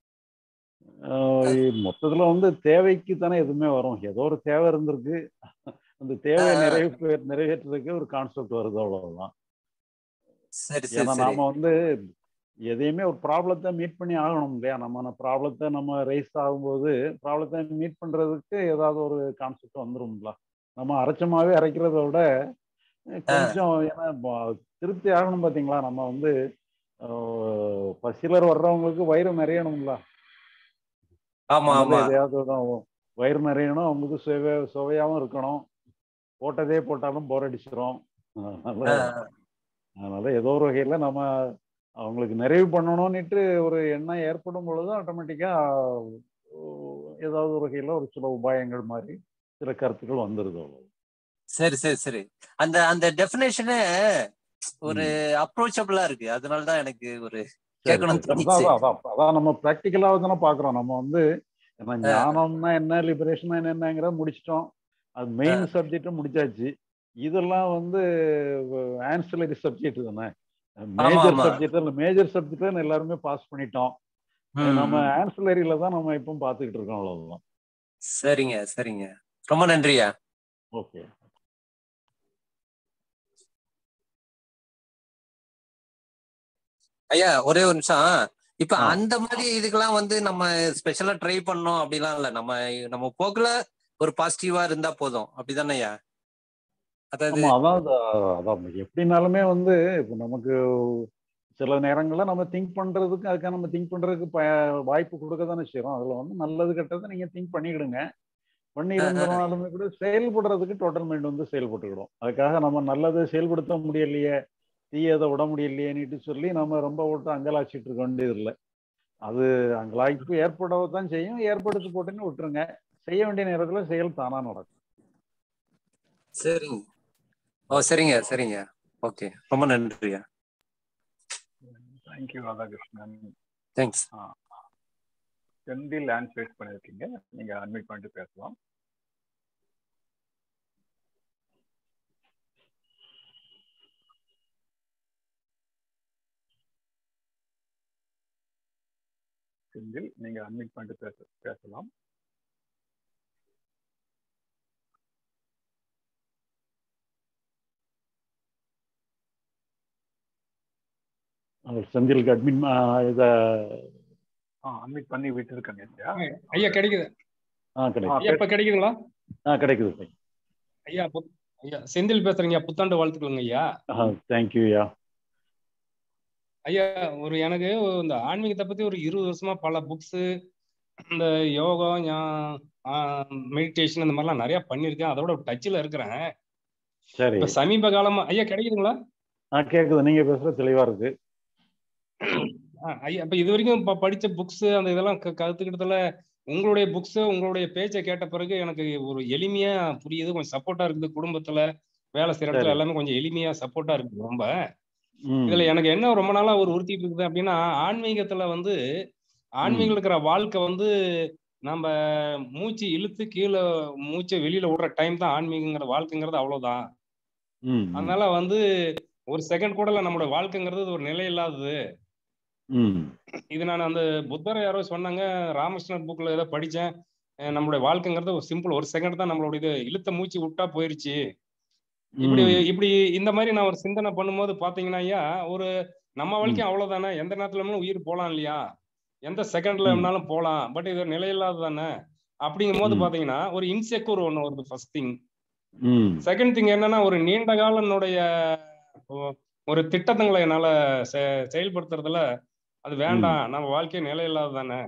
ஆஹ் மொத்தத்துல வந்து தேவைக்கு தானே எதுவுமே வரும் ஏதோ ஒரு தேவை இருந்திருக்கு அந்த தேவையை ஆ. நிறைவே நிறைவேற்றுறதுக்கு ஒரு கான்செப்ட் வருது அவ்வளவுதான் சரி சரி ஏன்னா சரி நாம வந்து எதையுமே ஒரு ப்ராப்ளத்தை மீட் பண்ணி ஆகணும் இல்லையா நம்ம ப்ராப்ளத்தை நம்ம ரைஸ் ஆகும்போது ப்ராப்ளத்தை மீட் பண்றதுக்கு ஏதாவது ஒரு கான்செப்ட் வந்துரும்ல நம்ம அரைச்சமாவே அரைக்கிறத விட கொஞ்சம் ஏன்னா ப- திருப்தி ஆகணும் பாத்தீங்களா நம்ம வந்து ஆஹ் பசிலர் வர்றவங்களுக்கு வயிறு நிறையணும்ல ஆமா நம்ம ஆமா எதையாவது தான் வயிறு நிறையணும் அவங்களுக்கு சுவை சுவையாவும் இருக்கணும் போட்டதே போட்டாலும் போர் அடிச்சிடும் அதனால ஆஹ் அதனால ஏதோ ஒரு வகையில நம்ம அவங்களுக்கு நிறைவு பண்ணணும்னுட்டு ஒரு எண்ணம் ஏற்படும் பொழுது ஆட்டோமேட்டிக்கா ஏதாவது ஒரு வகையில ஒரு சில உபாயங்கள் மாதிரி சில கருத்துக்கள் வந்துருது அவ்வளவு சரி சரி சரி அந்த அந்த டெஃபினேஷனே ஒரு அப்ரோச்சபிளா இருக்கு அதனாலதான் எனக்கு ஒரு சரி, கேட்கணும்னு சரி. அதான், தோணுச்சு அதான், அதான். அதான் நம்ம ப்ராக்டிக்கலாக தானே பார்க்குறோம் நம்ம வந்து ஏன்னா ஞானம்னா என்ன லிபரேஷனா என்னங்கிறத முடிச்சிட்டோம் அது மெயின் சப்ஜெக்டும் முடிச்சாச்சு இதெல்லாம் வந்து ஆன்சிலரி சப்ஜெக்ட் தானே மேஜர் ஆமா. சப்ஜெக்ட் இல்லை மேஜர் சப்ஜெக்ட் எல்லாருமே பாஸ் பண்ணிட்டோம் ம், நம்ம ம். ஆன்சிலரியில தான் நம்ம இப்போ பார்த்துக்கிட்டு இருக்கோம் அவ்வளவுதான் சரிங்க சரிங்க ரொம்ப நன்றியா ஓகே ஐயா ஒரே ஒரு நிமிஷம் இப்ப ஆ. அந்த மாதிரி இதுக்கெல்லாம் வந்து நம்ம ஸ்பெஷலா ட்ரை பண்ணோம் அப்படிலாம் இல்ல நம்ம நம்ம போக்குல ஒரு பாசிட்டிவா இருந்தா போதும் அப்படிதானே ஐயா அதாவது ஆமா அதான் அது- அதான் எப்படினாலுமே வந்து இப்போ நமக்கு சில நேரங்கள்ல நம்ம திங்க் பண்றதுக்கு அதுக்காக நம்ம திங்க் பண்றதுக்கு ப- வாய்ப்பு கொடுக்க தானே செய்யறோம் அதுல வந்து நல்லது கெட்டது நீங்க திங்க் பண்ணிக்கிடுங்க பண்ணி இருந்தனாலுமே கூட செயல்படுறதுக்கு டோட்டல் மைண்ட் வந்து செயல்பட்டுக்கிடும் அதுக்காக நம்ம நல்லதை செயல்படுத்த முடியலையே தீயதை விட முடியலையேன்னுட்டு சொல்லி நம்ம ரொம்ப விட்டு அங்கலாச்சிட்டு இருக்க வேண்டியது இல்லை அது அங்கலாய்ப்பு ஏற்படத்தான் செய்யும் ஏற்படுத்தி போட்டுன்னு விட்டுருங்க செய்ய வேண்டிய நேரத்துல செயல் தானா நடக்கும் சரிங்க ஓ சரிங்க சரிங்க ஓகே ரொம்ப நன்றியா thank you Radhakrishnan thanks Senthil hand raise பண்ணிருக்கீங்க நீங்க அட்மிட் பண்ணிட்டு பேசலாம் செந்தில் நீங்க அட்மிட் பண்ணிட்டு பேச பேசலாம் அவர் செந்திலுக்கு அட்மின் இதை ஆ அட்மிட் பண்ணி விட்டுருக்கேங்க இல்லையா ஐயா கிடைக்குது ஆ கிடைக்குது ஐயா இப்ப கிடைக்குதுங்களா ஆ கிடைக்குது ஐயா புத்- ஐயா செந்தில் பேசுறீங்க புத்தாண்டு வாழ்த்துக்களுங்க ஐயா ஆ தேங்க்யூ யா ஐயா ஒரு எனக்கு இந்த ஆன்மீகத்தை பத்தி ஒரு இருபது வருஷமா பல புக்ஸ் இந்த யோகா மெடிடேஷன் இந்த மாதிரிலாம் நிறைய பண்ணியிருக்கேன் அதோட டச்சில் இருக்கிறேன் சரி இப்ப சமீப காலமா ஐயா கிடைக்குதுங்களா ஆ கேட்குது நீங்க பேசுறது தெளிவா இருக்கு ஆ, ஐயா இப்ப இது வரைக்கும் இப்ப படிச்ச புக்ஸ் அந்த இதெல்லாம் க- கத்துக்கிட்டதுல உங்களுடைய புக்ஸ் உங்களுடைய பேச்சை கேட்ட பிறகு எனக்கு ஒரு எளிமையா புரியுது கொஞ்சம் சப்போர்ட்டா இருக்குது குடும்பத்துல வேலை செய்யற இடத்துல சரி. எல்லாமே கொஞ்சம் எளிமையா சப்போர்ட்டா இருக்குது ரொம்ப ம் இதுல எனக்கு என்ன ரொம்ப நாளா ஒரு உறுத்திட்டு இருக்குது அப்படின்னா ஆன்மீகத்துல வந்து ஆன்மீகம் இருக்கிற வாழ்க்கை வந்து நம்ம மூச்சு இழுத்து கீழே மூச்சை வெளியில விடுற டைம் தான் ஆன்மீகங்கிற வாழ்க்கைங்கிறது அவ்வளவுதான் ம் ம், அதனால வந்து ஒரு செகண்ட் கூட இல்ல நம்மளோட வாழ்க்கைங்கிறது ஒரு நிலை இல்லாதது ம் இது நான் அந்த புத்தர் யாரோ சொன்னாங்க ராமகிருஷ்ணர் புக்ல ஏதோ படிச்சேன் அஹ் நம்மளுடைய வாழ்க்கைங்கிறது ஒரு சிம்பிள் ஒரு செகண்ட் தான் நம்மளோட இது இழுத்த மூச்சு விட்டா போயிருச்சு இப்படி ம், இப்படி இந்த மாதிரி நான் ஒரு சிந்தனை பண்ணும்போது பாத்தீங்கன்னா ஐயா ஒரு நம்ம வாழ்க்கையும் அவ்வளவுதானே எந்த நேரத்துல வேணாலும் உயிர் போலாம் இல்லையா எந்த செகண்ட்ல ம். வேணாலும் போலாம் பட் இது ஒரு நிலையில்லாத தானே அப்படிங்கும் போது ம். பாத்தீங்கன்னா ஒரு இன்செக்யூர் ஒண்ணு வருது ஃபர்ஸ்ட் திங் ம் செகண்ட் திங் என்னன்னா ஒரு நீண்ட கால என்னுடைய ஒ- ஒரு திட்டத்தங்களை என்னால செ- செயல்படுத்துறதுல அது வேண்டாம் நம்ம வாழ்க்கை நிலையில்லாத தானே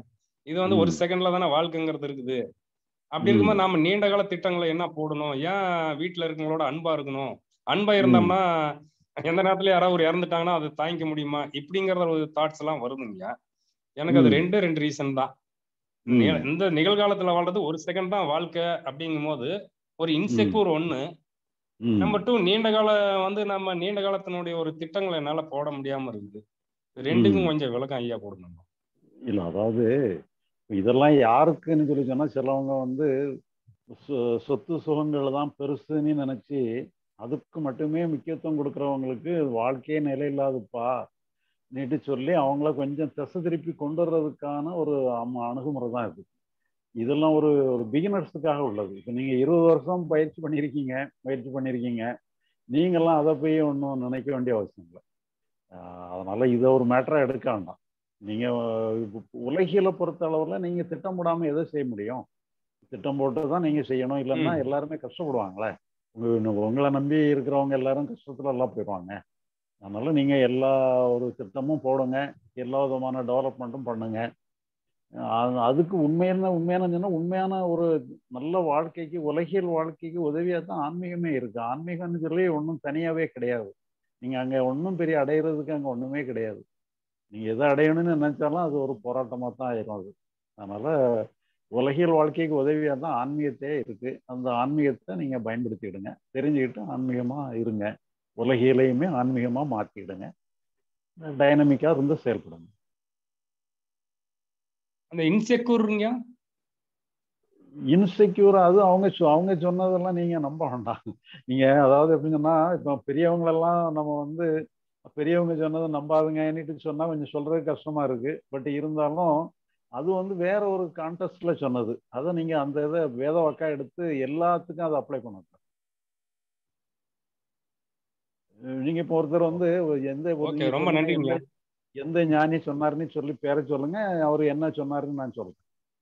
இது வந்து ஒரு ம். செகண்ட்ல தானே வாழ்க்கைங்கிறது இருக்குது அப்படி ம். இருக்கும்போது நாம நீண்ட கால திட்டங்களை என்ன போடணும் ஏன் வீட்டுல இருக்கவங்களோட அன்பா இருக்கணும் அன்பா இருந்தோம்னா எந்த நேரத்துல யாராவது ஒரு இறந்துட்டாங்கன்னா அதை தாங்கிக்க முடியுமா இப்படிங்கிற ஒரு தாட்ஸ் எல்லாம் வருதுங்க எனக்கு அது ம். ரெண்டு ரெண்டு ரீசன் தான் ம். நி- இந்த நிகழ்காலத்துல வாழ்றது ஒரு செகண்ட் தான் வாழ்க்கை அப்படிங்கும் போது ஒரு இன்செக்யூர் ஒண்ணு ம். நம்பர் டூ நீண்ட கால வந்து நம்ம நீண்ட காலத்தினுடைய ஒரு திட்டங்களை என்னால போட முடியாம இருக்குது ரெண்டுக்கும் ம். கொஞ்சம் விளக்கம் ஐயா கொடுங்க இல்ல அதாவது இதெல்லாம் யாருக்குன்னு சொல்லி சொன்னா சிலவங்க வந்து சொ- சொத்து சுகங்கள் தான் பெருசுன்னு நினைச்சு அதுக்கு மட்டுமே முக்கியத்துவம் கொடுக்குறவங்களுக்கு வாழ்க்கையே நிலை இல்லாதுப்பா நீட்டு சொல்லி அவங்கள கொஞ்சம் திசை திருப்பி கொண்டு வர்றதுக்கான ஒரு அம- அணுகுமுறை தான் இது இதெல்லாம் ஒரு ஒரு பிகினர்ஸுக்காக உள்ளது இப்போ நீங்க இருபது வருஷம் பயிற்சி பண்ணியிருக்கீங்க பயிற்சி பண்ணியிருக்கீங்க நீங்கெல்லாம் அதை போய் ஒன்றும் நினைக்க வேண்டிய அவசியம் இல்லை ஆஹ் அதனால இதை ஒரு மேட்டரா எடுக்க வேண்டாம் நீங்க இப்ப உலகியலை பொறுத்த அளவுல நீங்க திட்டம் போடாம எதை செய்ய முடியும் திட்டம் போட்டு தான் நீங்க செய்யணும் இல்லைன்னா ம். எல்லாருமே கஷ்டப்படுவாங்களே உங்க உங்களை நம்பி இருக்கிறவங்க எல்லாரும் கஷ்டத்துல எல்லாம் போயிடுவாங்க அதனால நீங்க எல்லா ஒரு திட்டமும் போடுங்க எல்லா விதமான டெவலப்மெண்ட்டும் பண்ணுங்க அது- அதுக்கு உண்மையான உண்மையான சொன்னா உண்மையான ஒரு நல்ல வாழ்க்கைக்கு உலகியல் வாழ்க்கைக்கு உதவியா தான் ஆன்மீகமே இருக்கு ஆன்மீகம்னு சொல்லி ஒன்றும் தனியாவே கிடையாது நீங்க அங்க ஒன்றும் பெரிய அடையிறதுக்கு அங்க ஒண்ணுமே கிடையாது நீங்க எதை அடையணும்னு நினைச்சாலும் அது ஒரு போராட்டமா தான் ஆயிரும் அது அதனால உலகியல் வாழ்க்கைக்கு உதவியா தான் ஆன்மீகத்தே இருக்கு அந்த ஆன்மீகத்தை நீங்க பயன்படுத்திடுங்க தெரிஞ்சுக்கிட்டு ஆன்மீகமா இருங்க உலகியலையுமே ஆன்மீகமா மாத்திடுங்க டைனமிக்கா இருந்து செயல்படுங்க அந்த இன்செக்யூருங்க இன்செக்யூர் அது அவங்க சொ- அவங்க சொன்னதெல்லாம் நீங்க நம்ப வேண்டாம் நீங்க அதாவது எப்படின்னா இப்போ பெரியவங்களெல்லாம் நம்ம வந்து பெரியவங்க சொன்னதை நம்பாதுங்கன்னுட்டு சொன்னா கொஞ்சம் சொல்றது கஷ்டமா இருக்கு பட் இருந்தாலும் அது வந்து வேற ஒரு கான்டெஸ்ட்ல சொன்னது அதை நீங்க அந்த இதை வேத வாக்கா எடுத்து எல்லாத்துக்கும் அதை அப்ளை பண்ணணும் நீங்க இப்போ ஒருத்தர் வந்து ஒரு எந்த ஒரு ஓகே நீங்க ரொம்ப சொல்லுங்க, நன்றிங்க எந்த- எந்த ஞானி சொன்னாருன்னு சொல்லி பேரை சொல்லுங்க அவர் என்ன சொன்னாருன்னு நான் சொல்றேன்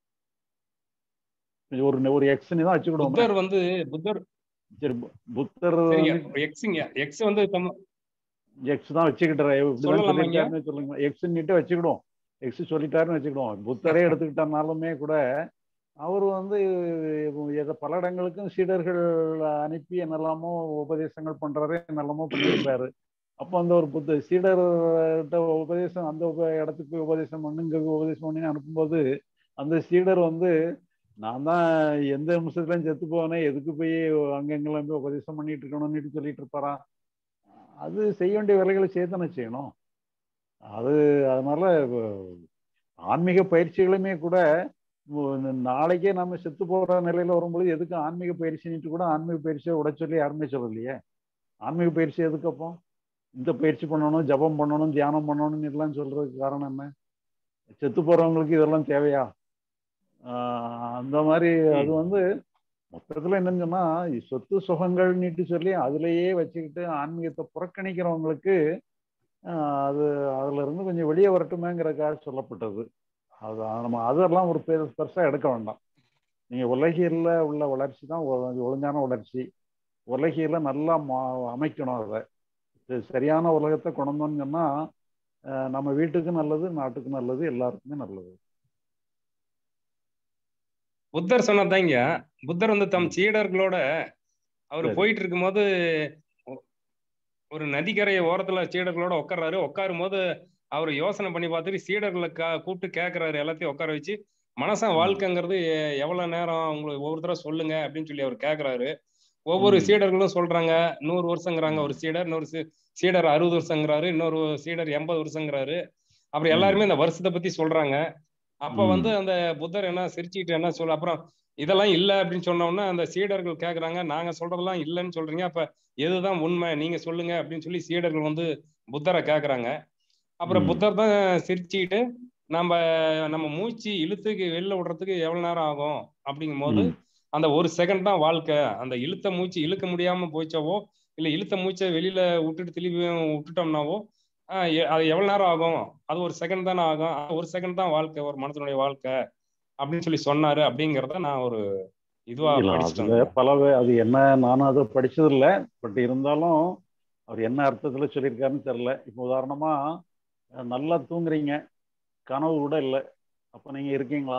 ஒரு ஒரு எக்ஸ்னி தான் வச்சுக்கிடுவோம் புத்தர் வந்து புத்தர் சரி பு- புத்தர் சரிங்க ஒரு எக்ஸுங்க எக்ஸ் வந்து தம் எக்ஸ் தான் வச்சுக்கிட்டாரு இப்படிதான் சொல்லலாமாங்க? சொல்லிட்டாருன்னு சொல்லுங்க எக்ஸ்ன்னுட்டு வச்சுக்கிடுவோம் எக்ஸ் சொல்லிட்டாருன்னு வச்சுக்கிடுவோம் புத்தரே எடுத்துக்கிட்டனாலுமே கூட அவர் வந்து எத பல இடங்களுக்கும் சீடர்கள் அனுப்பி என்னெல்லாமோ உபதேசங்கள் பண்றாரு என்னெல்லாமோ பண்ணியிருப்பாரு அப்போ அந்த ஒரு புத்த சீடர்கிட்ட உபதேசம் அந்த உப இடத்துக்கு போய் உபதேசம் பண்ணு இங்க போய் உபதேசம் பண்ணி அனுப்பும்போது அந்த சீடர் வந்து நான் தான் எந்த நிமிஷத்துலயும் செத்து போனேன் எதுக்கு போய் அங்கெங்கெல்லாம் போய் உபதேசம் பண்ணிட்டு இருக்கணும்னு சொல்லிட்டு இருப்பாரா அது செய்ய வேண்டிய வேலைகளை செய்யத்தானே செய்யணும் அது அதனால அஹ், ஆன்மீக பயிற்சிகளுமே கூட உ- நாளைக்கே நம்ம செத்து போற நிலையில வரும்பொழுது எதுக்கு ஆன்மீக பயிற்சின்னுட்டு கூட ஆன்மீக பயிற்சியை விட சொல்லி யாருமே சொல்லலையே ஆன்மீக பயிற்சி எதுக்கு அப்போ இந்த பயிற்சி பண்ணணும் ஜபம் பண்ணணும் தியானம் பண்ணணும்னு எல்லாம் சொல்றதுக்கு காரணம் என்ன செத்து போறவங்களுக்கு இதெல்லாம் தேவையா ஆஹ் அந்த மாதிரி அது வந்து மொத்தத்துல என்னன்னு சொன்னா சொத்து சுகங்கள்னுட்டு சொல்லி அதுலயே வச்சுக்கிட்டு ஆன்மீகத்தை புறக்கணிக்கிறவங்களுக்கு ஆஹ் அது அதுல இருந்து கொஞ்சம் வெளியே வரட்டுமேங்கிறதுக்காக சொல்லப்பட்டது அது நம்ம அதெல்லாம் ஒரு பெரு பெருசா எடுக்க வேண்டாம் நீங்க உலகியல்ல உள்ள வளர்ச்சி தான் ஒ- ஒழுங்கான வளர்ச்சி உலகியல நல்லா மா அமைக்கணும் அதை இது சரியான உலகத்தை கொண்டோம்னு சொன்னா ஆஹ் நம்ம வீட்டுக்கு நல்லது நாட்டுக்கு நல்லது எல்லாருக்குமே நல்லது புத்தர் சொன்னதாங்க புத்தர் வந்து தம் சீடர்களோட அவர் சரி. போயிட்டு இருக்கும்போது ஒ- ஒரு நதிக்கரையை ஓரத்துல சீடர்களோட உட்கார்றாரு உட்காரும் போது அவர் யோசனை பண்ணி பார்த்துட்டு சீடர்களை கா- கூப்பிட்டு கேட்கறாரு எல்லாத்தையும் உட்கார வச்சு மனசன் ம். வாழ்க்கைங்கிறது எ- எவ்வளவு நேரம் உங்களுக்கு ஒவ்வொருத்தர சொல்லுங்க அப்படின்னு சொல்லி அவர் கேட்கறாரு ஒவ்வொரு ம். சீடர்களும் சொல்றாங்க நூறு வருஷங்கிறாங்க ம். ஒரு சீடர் இன்னொரு சீ- சீடர் அறுபது வருஷங்கிறாரு இன்னொரு சீடர் எண்பது வருஷங்கிறாரு அப்புறம் ம். எல்லாருமே இந்த வருஷத்தை பத்தி சொல்றாங்க அப்ப ம். வந்து அந்த புத்தர் என்ன சிரிச்சுக்கிட்டு என்ன சொல்ல அப்புறம் இதெல்லாம் இல்ல அப்படின்னு சொன்ன உடனே அந்த சீடர்கள் கேக்குறாங்க நாங்க சொல்றதெல்லாம் இல்லைன்னு சொல்றீங்க அப்ப எதுதான் உண்மை நீங்க சொல்லுங்க அப்படின்னு சொல்லி சீடர்கள் வந்து புத்தரை கேக்குறாங்க அப்புறம் ம். புத்தர் தான் சிரிச்சுக்கிட்டு நம்ம நம்ம மூச்சு இழுத்துக்கு வெளில விடுறதுக்கு எவ்வளவு நேரம் ஆகும் அப்படிங்கும் போது ம். அந்த ஒரு செகண்ட் தான் வாழ்க்கை அந்த இழுத்த மூச்சு இழுக்க முடியாம போயிச்சாவோ இல்ல இழுத்த மூச்சை வெளியில விட்டுட்டு திரும்பி விட்டுட்டோம்னாவோ ஆஹ் எ- அது எவ்வளவு நேரம் ஆகும் அது ஒரு செகண்ட் தானே ஆகும் ஆனா ஒரு செகண்ட் தான் வாழ்க்கை ஒரு மனசனுடைய வாழ்க்கை அப்படின்னு சொல்லி சொன்னாரு அப்படிங்கிறத நான் ஒரு இதுவா இல்ல படிச்சுட்டேன் அதுல பல வே- அது என்ன நானும் அதை படிச்சது இல்ல பட் இருந்தாலும் அவர் என்ன அர்த்தத்துல சொல்லியிருக்காருன்னு தெரியல இப்போ உதாரணமா அஹ் நல்லா தூங்குறீங்க கனவு கூட இல்லை அப்போ நீங்க இருக்கீங்களா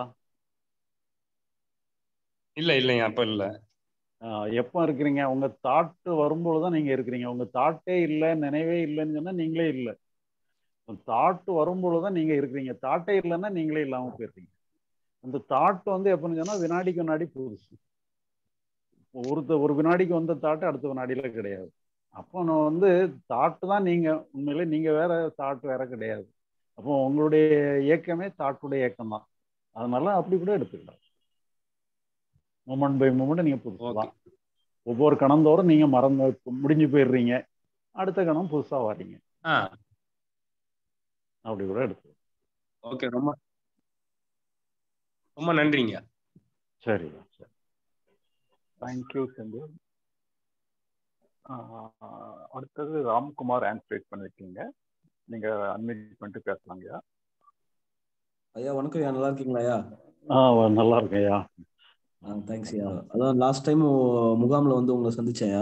இல்ல இல்லைங்க அப்ப இல்ல ஆஹ் எப்போ இருக்கிறீங்க உங்க தாட்டு வரும்பொழுது தான் நீங்க இருக்கிறீங்க உங்க தாட்டே இல்லை நினைவே இல்லைன்னு சொன்னா நீங்களே இல்லை தாட்டு வரும்பொழுது தான் நீங்க இருக்கிறீங்க தாட்டே இல்லைன்னா நீங்களே இல்லாம போயிருக்கீங்க அந்த தாட் வந்து எப்போன்னு சொன்னா வினாடிக்கு வினாடி புதுசு ஒருத்த ஒரு வினாடிக்கு வந்த தாட்டு அடுத்த வினாடியில கிடையாது அப்போ நான் வந்து தாட்டு தான் நீங்க உண்மையிலே நீங்க வேற தாட் வேற கிடையாது அப்போ உங்களுடைய இயக்கமே தாட்டுடைய இயக்கம் தான் அதனால அப்படி கூட எடுத்துக்கலாம் மூமெண்ட் பை மூமெண்ட் நீங்க புதுசு தான் ஒவ்வொரு கணந்தோறும் நீங்க மறந்து முடிஞ்சு போயிடுறீங்க அடுத்த கணம் புதுசா வர்றீங்க ஆ அப்படி கூட எடுத்து ஓகே ரொம்ப ரொம்ப நன்றிங்க சரி சரி தேங்க்யூ செந்தில் ஆஹ் அடுத்தது ராம்குமார் ஆன்சரேட் பண்ணிருக்கீங்க நீங்க அன்மிட் பண்ணிட்டு பேசலாங்கய்யா ஐயா வணக்கம் ஐயா நல்லா இருக்கீங்களா ஐயா ஆ நல்லா இருக்கேயா தேங்க்ஸ் ஐயா அதான் லாஸ்ட் டைம் முகாம்ல வந்து உங்களை சந்திச்சேன்யா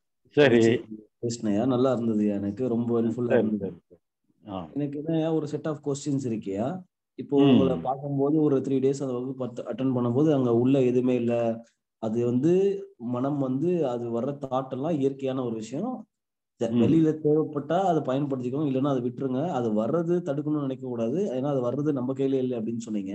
சரி பேசினேயா நல்லா இருந்தது எனக்கு ரொம்ப ஹெல்ப்ஃபுல்லா சரி இருந்தது சரி ஆ எனக்கு என்ன ஒரு செட் ஆஃப் கொஸ்டின்ஸ் இருக்கியா இப்போ ம். உங்களை பார்க்கும்போது ஒரு த்ரீ டேஸ் அந்த வகுப்பு அட்டன் பண்ணும்போது அங்க உள்ள எதுவுமே இல்ல அது வந்து மனம் வந்து அது வர்ற தாட் எல்லாம் இயற்கையான ஒரு விஷயம் தெ- ம். வெளியில தேவைப்பட்டா அதை பயன்படுத்திக்கணும் இல்லைன்னா அதை விட்டுருங்க அது வர்றது தடுக்கணும்னு நினைக்க கூடாது ஏன்னா அது வர்றது நம்ம கையில இல்லை அப்படின்னு சொன்னீங்க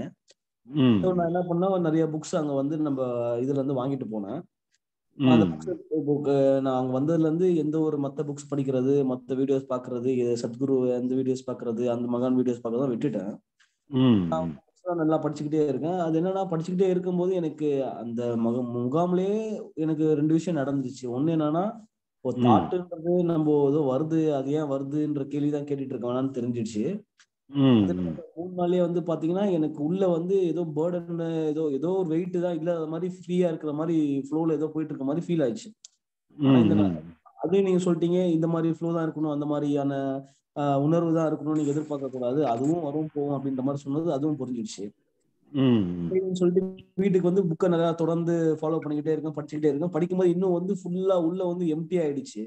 ம் So, நான் என்ன பண்ணேன் நிறைய புக்ஸ் அங்க வந்து நம்ம இதுல இருந்து வாங்கிட்டு போனேன் அந்த ம் புக்ஸ் புக் நான் அங்க வந்ததுல இருந்து எந்த ஒரு மத்த புக்ஸ் படிக்கிறது மத்த வீடியோஸ் பாக்குறது இது சத்குரு அந்த வீடியோஸ் பாக்குறது அந்த மகான் வீடியோஸ் பார்க்கறத விட்டுட்டேன் ம் books தான் நல்லா படிச்சுக்கிட்டே இருக்கேன் அது என்னன்னா படிச்சுக்கிட்டே இருக்கும்போது எனக்கு அந்த மக முகாம்லயே எனக்கு ரெண்டு விஷயம் நடந்துச்சு ஒண்ணு என்னன்னா ஒரு ம். தாட்டுன்றது நம்ம ஏதோ வருது அது ஏன் வருதுன்ற கேள்விதான் கேட்டுட்டு இருக்க வேணாம்னு தெரிஞ்சிடுச்சு ம் அதுல ம். மூணு நாள்லயே வந்து பாத்தீங்கன்னா எனக்கு உள்ள வந்து ஏதோ பேர்டன் ஏதோ ஏதோ ஒரு வெயிட் தான் இல்லாத மாதிரி ஃப்ரீயா இருக்கிற மாதிரி ஃப்ளோல ஏதோ போயிட்டு இருக்க மாதிரி ஃபீல் ஆயிடுச்சு ஆனா ம் இந்த ம். அதுவும் நீங்க சொல்லிட்டீங்க இந்த மாதிரி ஃப்ளோ தான் இருக்கணும் அந்த மாதிரியான ஆஹ், உணர்வு தான் இருக்கணும் நீங்க எதிர்பார்க்க கூடாது அதுவும் வரும் போகும் அப்படின்ற மாதிரி சொன்னது அதுவும் புரிஞ்சிடுச்சு ம் ம். சரின்னு சொல்லிட்டு வீட்டுக்கு வந்து புக்கை நல்லா தொடர்ந்து ஃபாலோ பண்ணிக்கிட்டே இருக்கேன் படிச்சுக்கிட்டே இருக்கேன் படிக்கும்போது இன்னும் வந்து ஃபுல்லா உள்ள வந்து எம்டி ஆயிடுச்சு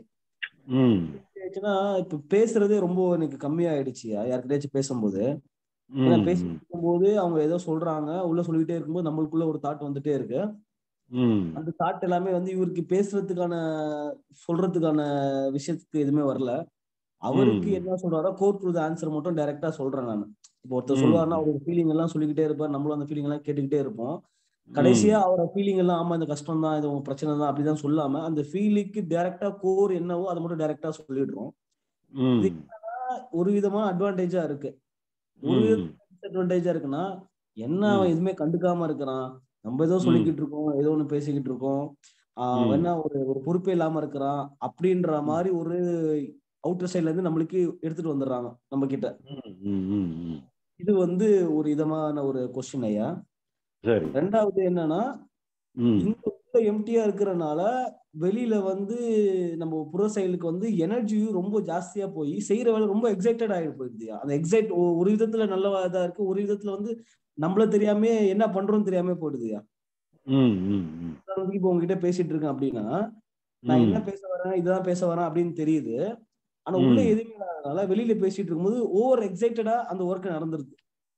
ம் ஆயிடுச்சுன்னா இப்ப பேசுறதே ரொம்ப எனக்கு கம்மியாயிடுச்சு யார்கிட்டயாச்சும் பேசும்போது ஏன்னா ம் பேசிட்டு இருக்கும்போது அவங்க ஏதோ சொல்றாங்க உள்ள சொல்லிட்டே இருக்கும்போது நம்மளுக்குள்ள ஒரு தாட் வந்துட்டே இருக்கு ம் அந்த தாட் எல்லாமே வந்து இவருக்கு பேசுறதுக்கான சொல்றதுக்கான விஷயத்துக்கு எதுவுமே வரல அவருக்கு ம். என்ன சொல்றாரோ கோர் டு ஆன்சர் மட்டும் டைரக்டா சொல்றேன் நான் இப்போ ஒருத்தர் ம். சொல்லுவாருன்னா அவரோட ஃபீலிங் எல்லாம் சொல்லிக்கிட்டே இருப்பார் நம்மளும் அந்த ஃபீலிங் எல்லாம் கேட்டுக்கிட்டே இருப்போம் கடைசியா அவரோட ஃபீலிங் எல்லாம் ஆமா இந்த கஷ்டம் தான் இது உங்க பிரச்சனை தான் அப்படிதான் சொல்லாம அந்த ஃபீலிங்க்கு டைரக்டா கோர் என்னவோ அதை மட்டும் டைரக்டா சொல்லிடுறோம் ம் இது ஒரு விதமான அட்வான்டேஜா இருக்கு ஒரு ம் டிஸ்அட்வான்டேஜா இருக்குன்னா என்ன அவன் ம். எதுவுமே கண்டுக்காம இருக்கிறான் நம்ம ஏதோ ம். சொல்லிக்கிட்டு இருக்கோம் ஏதோ ஒண்ணு பேசிக்கிட்டு இருக்கோம் ஆஹ் அவன் ம். என்ன ஒரு ஒரு பொறுப்பே இல்லாம இருக்கிறான் அப்படின்ற ம். மாதிரி ஒரு அவுட்டர் சைட்ல இருந்து நம்மளுக்கு எடுத்துட்டு வந்துடுறாங்க நம்ம கிட்ட ம் ம் ம் ம். இது வந்து ஒரு விதமான ஒரு கொஸ்டின் ஐயா சரி ரெண்டாவது என்னன்னா ம் இந்த உள்ள எம்டியா இருக்கிறனால வெளியில வந்து நம்ம புற செயலுக்கு வந்து எனர்ஜியும் ரொம்ப ஜாஸ்தியா போய் செய்யற வேலை ரொம்ப எக்ஸைட்டட் ஆகிட்டு போயிருதுயா அந்த எக்ஸைட் ஒரு விதத்துல நல்ல இதா இருக்கு ஒரு விதத்துல வந்து நம்மள தெரியாம என்ன பண்றோம்னு தெரியாம போயிடுதுயா ம் ம் ம் உதாரணத்துக்கு இப்போ உங்ககிட்ட பேசிட்டு இருக்கேன் அப்படின்னா நான் என்ன ம் பேச வரேன் இதுதான் பேச வரேன் அப்படின்னு தெரியுது ஆனா உள்ள ம். எதுவுமே இல்லாதனால வெளியில பேசிட்டு இருக்கும்போது ஓவர் எக்ஸைட்டடா அந்த ஒர்க் நடந்துருது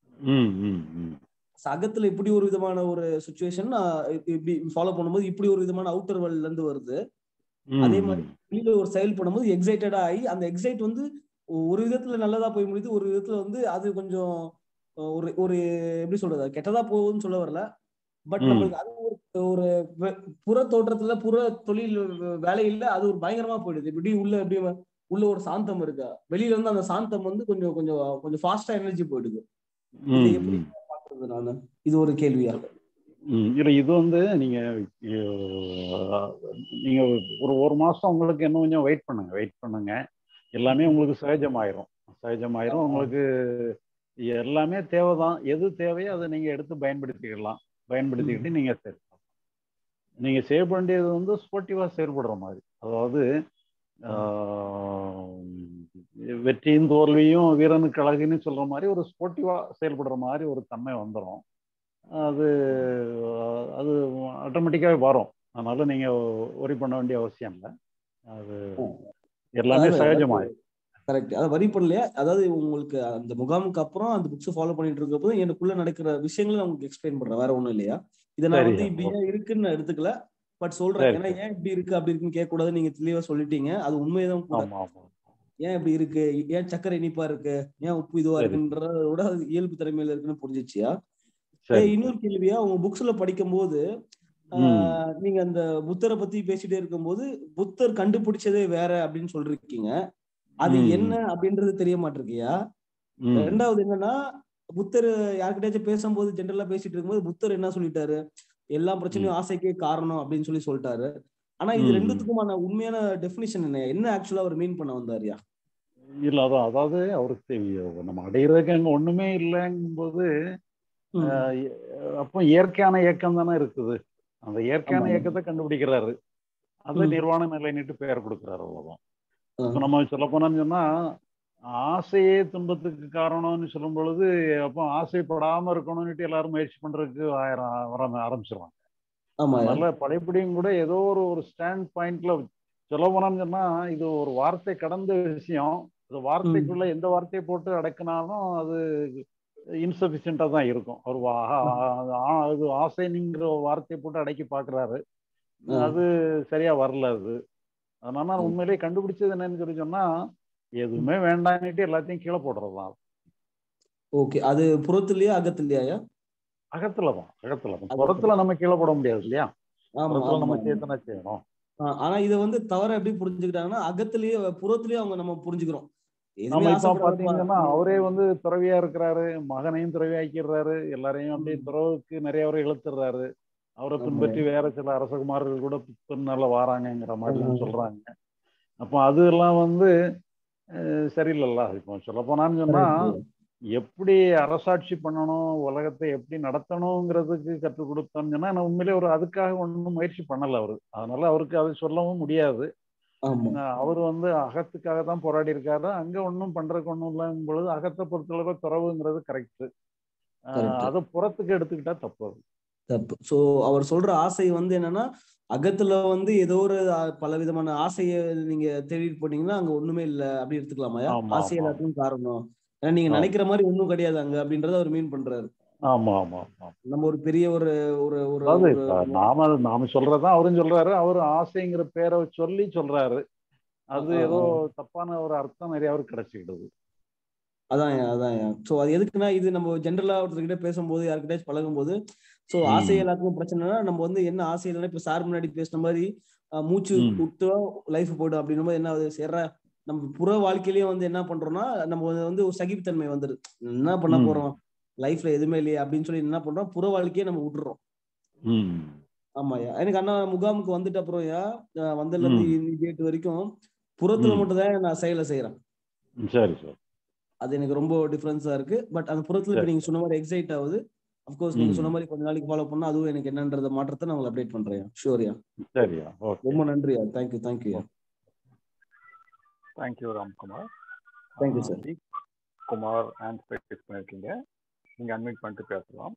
ம் ம் ம் அகத்துல இப்படி ஒரு விதமான ஒரு சுச்சுவேஷன் இப்படி ஃபாலோ பண்ணும்போது இப்படி ஒரு விதமான அவுட்டர் வேர்ல்ட்ல இருந்து வருது அதே மாதிரி வெளியில ஒரு செயல் பண்ணும்போது எக்ஸைட்டடா ஆகி அந்த எக்ஸைட் வந்து ஒரு விதத்துல நல்லதா போய் முடியுது ஒரு விதத்துல வந்து அது கொஞ்சம் அஹ், ஒரு ஒரு எப்படி சொல்றது கெட்டதா போகுதுன்னு சொல்ல வரல பட் ம். நம்மளுக்கு அது ஒரு ஒரு வெ- புற தோற்றத்துல புற தொழில் வே- வேலையில அது ஒரு பயங்கரமா போயிடுது இப்படி உள்ள எப்படி உள்ள ஒரு சாந்தம் இருக்கா வெளியில இருந்து அந்த சாந்தம் வந்து கொஞ்சம் கொஞ்சம் கொஞ்சம் ஃபாஸ்டா எனர்ஜி போயிடுது இதை ம் எப்படி ம் பாக்குறது நானு இது ஒரு கேள்வியா ம் இல்லை இது வந்து நீங்க அஹ், நீங்க ஒரு ஒரு மாசம் உங்களுக்கு இன்னும் கொஞ்சம் வெயிட் பண்ணுங்க வெயிட் பண்ணுங்க எல்லாமே உங்களுக்கு சகஜமாயிரும் சகஜமாயிரும் உங்களுக்கு எல்லாமே தேவைதான் எது தேவையோ அதை நீங்க எடுத்து பயன்படுத்திக்கலாம் பயன்படுத்திக்கிட்டு நீங்க சரி நீங்க செய்ய வேண்டியது வந்து ஸ்போர்ட்டிவா செயல்படுற மாதிரி அதாவது ஆஹ், வெற்றியும் தோல்வியும் வீரனுக்கு அழகுன்னு சொல்ற மாதிரி ஒரு ஸ்போர்ட்டிவா செயல்படுற மாதிரி ஒரு தன்மை வந்துடும் அது அது ஆட்டோமேட்டிக்காவே வரும் அதனால நீங்க ஒரி பண்ண வேண்டிய அவசியம் இல்லை அது எல்லாமே அதாவது சகஜமாயிரும் கரெக்ட் அதை வரி பண்ணலையா அதாவது உங்களுக்கு அந்த முகாமுக்கு அப்புறம் அந்த புக்ஸ் ஃபாலோ பண்ணிட்டு இருக்கப்போ எனக்குள்ள நடக்கிற விஷயங்களை நான் உங்களுக்கு எக்ஸ்பிளைன் பண்றேன் வேற ஒண்ணும் இல்லையா இதை நான் சரி வந்து இப்படி ஏன் இருக்குன்னு நான் எடுத்துக்கல பட் சொல்றேன் சரி ஏன்னா சரி ஏன் இப்படி இருக்கு அப்படி இருக்குன்னு கேட்க கூடாது நீங்க தெளிவா சொல்லிட்டீங்க அது உண்மைதான் கூட ஆமா ஆமா ஏன் இப்படி இருக்கு ஏன் சக்கரை இனிப்பா இருக்கு ஏன் உப்பு இதுவா சரி இருக்குன்றத விட அது இயல்பு திறமையில இருக்குன்னு புரிஞ்சிச்சியா சரி இன்னொரு கேள்வியா உங்க புக்ஸ்ல படிக்கும்போது ம் ஆஹ் நீங்க அந்த புத்தரை பத்தி பேசிட்டே இருக்கும்போது புத்தர் கண்டுபிடிச்சதே வேற அப்படின்னு சொல்லிருக்கீங்க அது ம் என்ன அப்படின்றது தெரிய மாட்டிருக்கியா ம் ரெண்டாவது என்னன்னா புத்தர் யார்கிட்டயாச்சும் பேசும்போது ஜென்ரலா பேசிட்டு இருக்கும்போது புத்தர் என்ன சொல்லிட்டாரு எல்லா ம் பிரச்சனையும் ஆசைக்கே காரணம் அப்படின்னு சொல்லி சொல்லிட்டாரு ஆனா இது ம் ரெண்டுத்துக்குமான உண்மையான டெஃபினிஷன் என்ன என்ன ஆக்சுவலா அவர் மீன் பண்ண வந்தாருயா இல்ல அதான் அதாவது அவருக்கு தெரிய- நம்ம அடையிறதுக்கு அங்க ஒண்ணுமே இல்லைங்கும்போது ம் ஆஹ் எ- அப்போ இயற்கையான இயக்கம் தானே இருக்குது அந்த இயற்கையான ஆமா இயக்கத்தை கண்டுபிடிக்கிறாரு அது ம் நிர்வாண நிலைன்னுட்டு பெயர் கொடுக்குறாரு அவ்வளவுதான் ஆ, இப்போ நம்ம சொல்ல போனோம்னு சொன்னா ஆசையே துன்பத்துக்கு காரணம்னு சொல்லும் பொழுது அப்போ ஆசைப்படாம இருக்கணும்னுட்டு எல்லாரும் முயற்சி பண்றதுக்கு ஆயிரம் வர ஆரம்பிச்சிருவாங்க ஆமாயா அதனால படைப்பிடியும் கூட ஏதோ ஒரு ஒரு ஸ்டாண்ட் பாயிண்ட்ல சொல்ல போனோம்னு சொன்னா இது ஒரு வார்த்தை கடந்த விஷயம் அது ம் வார்த்தைக்குள்ள எந்த வார்த்தையை போட்டு அடக்குனாலும் அது இன்சபிஷியண்டா தான் இருக்கும் அவர் வா- ம் ஆ- அது ஆசைங்கிற வார்த்தையை போட்டு அடக்கி பாக்குறாரு ஆ, அது சரியா வரல அது அதனால நான் ம் உண்மையிலேயே கண்டுபிடிச்சது என்னன்னு சொல்லி சொன்னா ம் எதுவுமே வேண்டான்னுட்டு எல்லாத்தையும் கீழே போடுறதுதான் ஓகே அது புறத்துலயா அகத்துலயாயா அகத்துல தான் அகத்துல தான் அகத்துல புறத்துல நம்ம கீழே போட முடியாது இல்லையா ஆமா புறத்துல ஆமா நம்ம ஆமா சேத்தனா செய்யணும் ஆ, ஆனா இதை வந்து தவற எப்படி புரிஞ்சுக்கிட்டாங்கன்னா அகத்திலேயே புறத்திலேயே அவங்க நம்ம புரிஞ்சுக்கிறோம் எதுவுமே ஆமா இப்ப ஆசைப்படாத பாத்தீங்கன்னா பா- அவரே வந்து துறவியா இருக்கிறாரு மகனையும் துறவியாக்கிடுறாரு எல்லாரையும் அப்படியே ம், துறவுக்கு நிறைய அவரை இழுத்துறாரு அவரை ஆமாய்யா பின்பற்றி வேற சில அரசகுமாரர்கள் கூட பின்னால வாராங்கங்கிற மாதிரிலாம் ஆ, சொல்றாங்க அப்போ அதெல்லாம் வந்து அஹ், சரியில்லைல்ல இப்போ சொல்ல போனான்னு சொன்னா correct. எப்படி அரசாட்சி பண்ணணும் உலகத்தை எப்படி நடத்தணுங்கிறதுக்கு கற்றுக் கொடுத்தோம்னு சொன்னா நான் உண்மையிலே ஒரு அதுக்காக ஒன்றும் முயற்சி பண்ணல அவரு அதனால அவருக்கு அது சொல்லவும் முடியாது ஆமா அஹ் அவர் வந்து அகத்துக்காக தான் போராடி இருக்காரு அங்க ஒன்றும் பண்றதுக்கு ஒன்றும் இல்லைங்கும் பொழுது அகத்தை பொறுத்தளவு துறவுங்கிறது கரெக்ட் கரெக்ட் அதை புறத்துக்கு எடுத்துக்கிட்டா தப்பு அது தப்பு சோ அவர் சொல்ற ஆசை வந்து என்னன்னா அகத்துல வந்து ஏதோ ஒரு ஆ- பல விதமான ஆசையை நீங்க தேடிட்டு போனீங்கன்னா அங்க ஒண்ணுமே இல்ல அப்படி எடுத்துக்கலாமாயா ஆமா ஆசை ஆமா எல்லாத்துக்கும் காரணம் ஏன்னா நீங்க ஆமா நினைக்கிற மாதிரி ஒண்ணும் கிடையாது அங்க அப்படின்றத அவர் மீன் பண்றாரு ஆமா ஆமா ஆமா நம்ம ஒரு பெரிய ஒரு ஒரு ஒரு அதாவது ஒரு இப்ப நாம நாம சொல்றதுதான் அவரும் சொல்றாரு அவரு ஆசைங்கிற பேரை சொல்லி சொல்றாரு ஆ, அது ஆ, ஏதோ ஆ. தப்பான ஒரு அர்த்தம் நிறைய அவருக்கு கிடைச்சிக்கிடுது அதான் அதான் சோ அது எதுக்குன்னா இது நம்ம ஜென்ரலா ஒருத்தர்கிட்ட பேசும்போது யாருக்கிட்டயாச்சும் பழகும்போது சோ ம் ஆசை எல்லாத்துக்கும் பிரச்சனைனா நம்ம வந்து என்ன ஆசை இல்லைன்னா இப்ப சார் முன்னாடி பேசின மாதிரி அஹ், மூச்சு ம் விட்டு லைஃப் போய்டும் அப்படின்னும் போது என்ன ஆகுது சேர்ற நம்ம புற வாழ்க்கையிலயே வந்து என்ன பண்றோம்னா நம்ம வந்து ஒரு சகிப்புத்தன்மை வந்துருது என்ன பண்ண ம் போறோம் லைஃப்ல எதுவுமே இல்லையே அப்படின்னு சொல்லி என்ன பண்றோம் புற வாழ்க்கையே நம்ம விட்டுறோம் ம் ஆமாய்யா எனக்கு அண்ணா முகாமுக்கு வந்துட்டு அப்புறம் யா வந்ததுல இருந்து ம் டேட் வரைக்கும் புறத்துல ம் மட்டும் தான் நான் செயலை செய்யறேன் ம், சரி சரி அது எனக்கு ரொம்ப டிஃபரன்ஸா இருக்கு பட் அந்த புறத்துல இப்ப சரி நீங்க சொன்ன மாதிரி எக்ஸைட் ஆகுது அஃப்கோர்ஸ் நீங்க ம் சொன்ன மாதிரி கொஞ்ச நாளைக்கு ஃபாலோ பண்ணா அதுவும் எனக்கு என்னன்றத மாற்றத்தை நான் உங்களுக்கு அப்டேட் பண்றேன் ஷூர்யா சரியா ஓகே ரொம்ப நன்றியா தேங்க்யூ தேங்க்யூயா thank you Ramkumar thank you sir Deep Kumar hand practice பண்ணியிருக்கீங்க நீங்க அட்மிட் பண்ணிட்டு பேசலாம்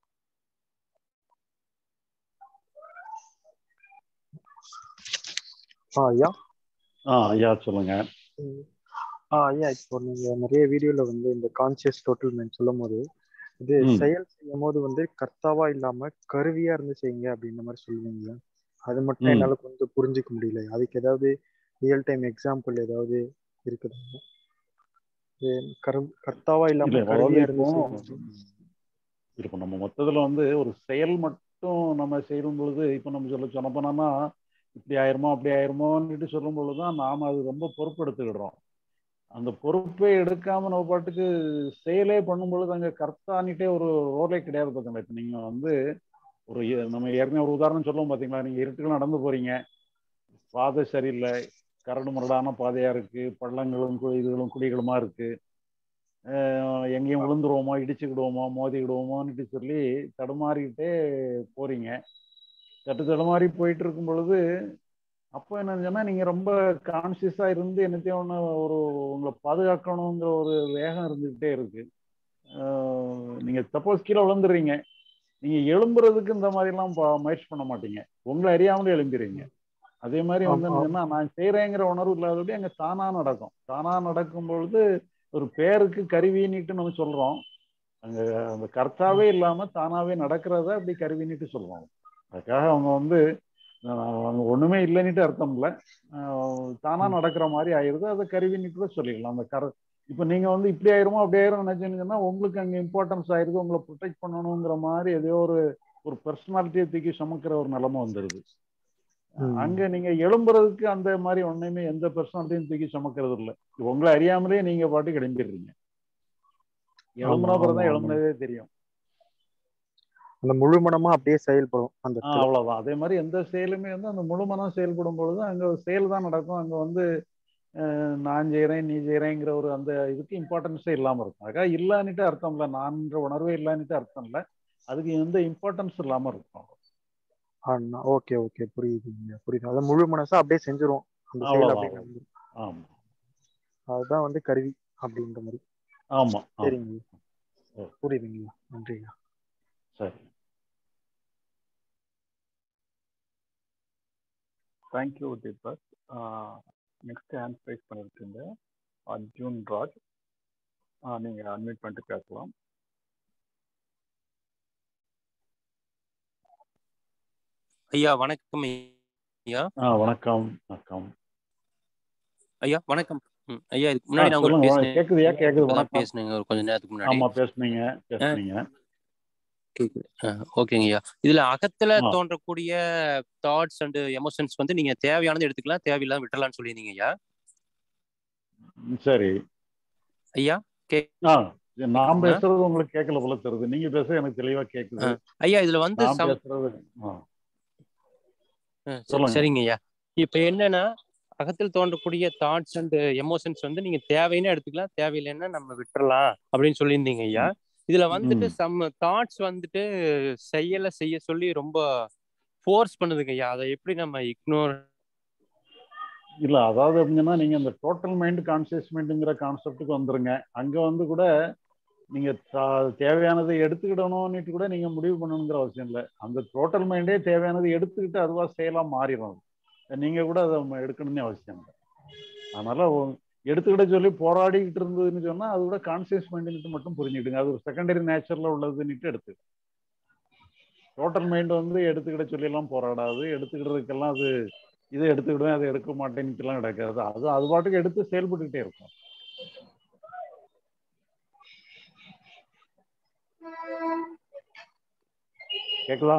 ஆ ஐயா ஆ ஐயா சொல்லுங்க ம். ஆ ஐயா இப்போ நீங்க நிறைய வீடியோல வந்து இந்த கான்சியஸ் டோட்டல் மைண்ட் சொல்லும் போது இது ம் செயல் செய்யும் போது வந்து கர்த்தாவா இல்லாம கருவியா இருந்து செய்யுங்க அப்படின்ற மாதிரி சொல்லுவீங்க அது மட்டும் ம் என்னால கொஞ்சம் புரிஞ்சுக்க முடியல அதுக்கு ஏதாவது ரியல் டைம் எக்ஸாம்பிள் ஏதாவது இருக்குதுங்க இது கரு கர்த்தாவா இல்ல இல்லாம அதாவது கருவியா இப்போ இருந்து செய்யுங்க இப்போ நம்ம மொத்தத்துல வந்து ஒரு செயல் மட்டும் நம்ம செய்யும் பொழுது இப்போ நம்ம சொல்ல சொன்ன போனோம்னா இப்படி ஆயிருமோ அப்படி ஆயிருமோன்னுட்டு சொல்லும் பொழுதுதான் நாம அது ரொம்ப பொறுப்பெடுத்துக்கிடுறோம் அந்த பொறுப்பை எடுக்காம நம்ம பாட்டுக்கு செயலே பண்ணும் பொழுது அங்க கர்த்தானிட்டே ஒரு ரோலே கிடையாது பார்த்தீங்களா இப்போ நீங்க வந்து ஒரு எ- நம்ம ஏற்கனவே ஒரு உதாரணம் சொல்லுவோம் பாத்தீங்களா நீங்க இருட்டுக்குள்ள நடந்து போறீங்க பாதை சரியில்லை கரடு முரடான பாதையா இருக்கு பள்ளங்களும் கு- இதுகளும் குடிகளுமா இருக்கு அஹ் எங்கேயும் விழுந்துருவோமோ இடிச்சுக்கிடுவோமோ மோதிக்கிடுவோமோன்னுட்டு சொல்லி தடுமாறிக்கிட்டே போறீங்க தட்டு தடுமாறி போயிட்டு இருக்கும் பொழுது அப்போ என்னன்னு சொன்னா நீங்க ரொம்ப கான்சியஸா இருந்து என்னத்தையும் ஒன்று ஒரு உங்களை பாதுகாக்கணுங்கிற ஒரு வேகம் இருந்துகிட்டே இருக்கு அஹ் நீங்க சப்போஸ் கீழே விழுந்துடுறீங்க நீங்க எழும்புறதுக்கு இந்த மாதிரிலாம் ப- முயற்சி பண்ண மாட்டீங்க உங்களை அறியாமலே எழும்பிடுறீங்க அதே மாதிரி ஆமா. வந்து என்னன்னா நான் செய்யறேங்கிற உணர்வு இல்லாதபடி அங்க தானா நடக்கும் தானா நடக்கும் பொழுது ஒரு பேருக்கு கருவின்னுட்டு நம்ம சொல்றோம் அங்க அந்த கர்த்தாவே இல்லாம தானாவே நடக்கிறத அப்படி கருவின்னுட்டு சொல்றோம் அதுக்காக அவங்க வந்து அஹ், அவங்க ஒண்ணுமே இல்லைன்னுட்டு அர்த்தம் இல்லை அஹ், தானா நடக்கிற மாதிரி ஆயிருது அதை கருவின்னுட்டு கூட சொல்லிடலாம் அந்த கர இப்போ நீங்க வந்து இப்படி ஆயிருமோ அப்படி ஆயிரும் நினைச்சீங்கன்னா உங்களுக்கு அங்க இம்பார்ட்டன்ஸ் ஆயிருது உங்களை ப்ரொடெக்ட் பண்ணணுங்கிற மாதிரி ஏதோ ஒரு ஒரு பர்சனாலிட்டியை தூக்கி சுமக்கிற ஒரு நிலைமை வந்துருது ம். அங்க நீங்க எழும்புறதுக்கு அந்த மாதிரி ஒண்ணுமே எந்த பர்சனாலிட்டியும் தூக்கி சுமக்கிறது இல்லை உங்களை அறியாமலே நீங்க பாட்டு கிளம்பிடுறீங்க எழும்புனா ஆமா, அப்புறம் தான் ஆமா, எழும்புனதே தெரியும் அந்த முழு மனமா அப்படியே செயல்படும் அந்த ஆஹ் இடத்துல அவ்வளவுதான் அதே மாதிரி எந்த செயலுமே வந்து அந்த முழுமனம் செயல்படும் பொழுது அங்க ஒரு செயல் தான் நடக்கும் அங்க வந்து அஹ், நான் செய்யறேன் நீ செய்யறேங்கிற ஒரு அந்த இதுக்கு இம்பார்ட்டன்ஸே இல்லாம இருக்கும் அதுக்காக இல்லன்னுட்டு அர்த்தம் இல்லை நான்ன்ற உணர்வே இல்லன்னுட்டு அர்த்தம் இல்லை அதுக்கு எந்த இம்பார்ட்டன்ஸ் இல்லாம இருக்கும் ஆனா ஓகே ஓகே புரியுதுங்க புரியுது அதான் முழு மனசா அப்படியே செஞ்சிரும் அந்த செயல் அவ்வளவுதான் அப்படியே அவ்வளவுதான். நடந்துரும். ஆமா அதுதான் வந்து கருவி அப்படின்ற மாதிரி ஆமா ஆமா சரிங்க ஓ. புரியுதுங்கய்யா நன்றிங்க சரி thank you Deepak next hand raise பண்ணிருக்கீங்க அர்ஜுன் ராஜ் ஆஹ் நீங்க அட்மிட் பண்ணிட்டு பேசலாம் ஐயா வணக்கம் ஐயா ஆ வணக்கம் வணக்கம் ஐயா வணக்கம் ம், ஐயா இதுக்கு ஆ முன்னாடி நான் உங்களுக்கு சொல்லுங்க பேசினேன் கேக்குதுயா கேக்குது இப்பதான் வணக்கம் பேசினேங்க ஒரு கொஞ்ச நேரத்துக்கு முன்னாடி ஆமா பேசுனீங்க ஆ, பேசுனீங்க கேக்குது ஆ, ஓகேங்க ஐயா இதுல அகத்துல ஆ தோன்றக்கூடிய தாட்ஸ் அண்ட் எமோஷன்ஸ் வந்து நீங்க தேவையானது எடுத்துக்கலாம் தேவையில்லாம விட்டுறலாம்னு சொல்லியிருந்தீங்க ஐயா ம், சரி ஐயா கே ஆ நான் ஆ, பேசுறது உங்களுக்கு கேட்கல போல தெரியுது நீங்க பேசுறது எனக்கு தெளிவா ஆ. கேக்குது ஐயா இதுல வந்து நான் சம் பேசுறது ஆ ஆ, சரி- சொல்லுங்க சரிங்க ஐயா இப்ப என்னன்னா அகத்தில் தோன்றக்கூடிய தாட்ஸ் அண்ட் எமோஷன்ஸ் வந்து நீங்க தேவைன்னு எடுத்துக்கலாம் தேவையில்லைன்னா நம்ம விட்டுறலாம் அப்படின்னு சொல்லியிருந்தீங்க ஐயா ம் இதுல வந்துட்டு ம் சம் தாட்ஸ் வந்துட்டு செயலை செய்ய சொல்லி ரொம்ப ஃபோர்ஸ் பண்ணுதுங்க ஐயா அதை எப்படி நம்ம இக்னோர் இல்ல அதாவது எப்படின்னா நீங்க இந்த டோட்டல் மைண்ட் கான்சியஸ் மைண்டுங்கிற கான்செப்டுக்கு வந்துருங்க அங்க வந்து கூட நீங்க தா- தேவையானதை எடுத்துக்கிடணும்னுட்டு கூட நீங்க முடிவு பண்ணணுங்கிற அவசியம் இல்லை அந்த டோட்டல் மைண்டே தேவையானதை எடுத்துக்கிட்டு அதுவா செயலா மாறிடும் அது. நீங்க கூட அதை ம- எடுக்கணும்னு அவசியம் இல்லை அதனால ஒ- எடுத்துக்கிட சொல்லி போராடிக்கிட்டு இருந்ததுன்னு சொன்னா அது கூட கான்சியஸ் மைண்டுன்ட்டு மட்டும் புரிஞ்சுக்கிடுங்க அது ஒரு செகண்டரி நேச்சர்ல உள்ளதுன்னுட்டு எடுத்து டோட்டல் மைண்ட் வந்து எடுத்துக்கிட சொல்லி எல்லாம் போராடாது எடுத்துக்கிடுறதுக்கெல்லாம் அது இதை எடுத்துக்கிடுவேன் அதை எடுக்க மாட்டேன்னுட்டுலாம் கிடக்காது அது அது பாட்டுக்கு எடுத்து செயல்பட்டுக்கிட்டே இருக்கும் கேக்குதா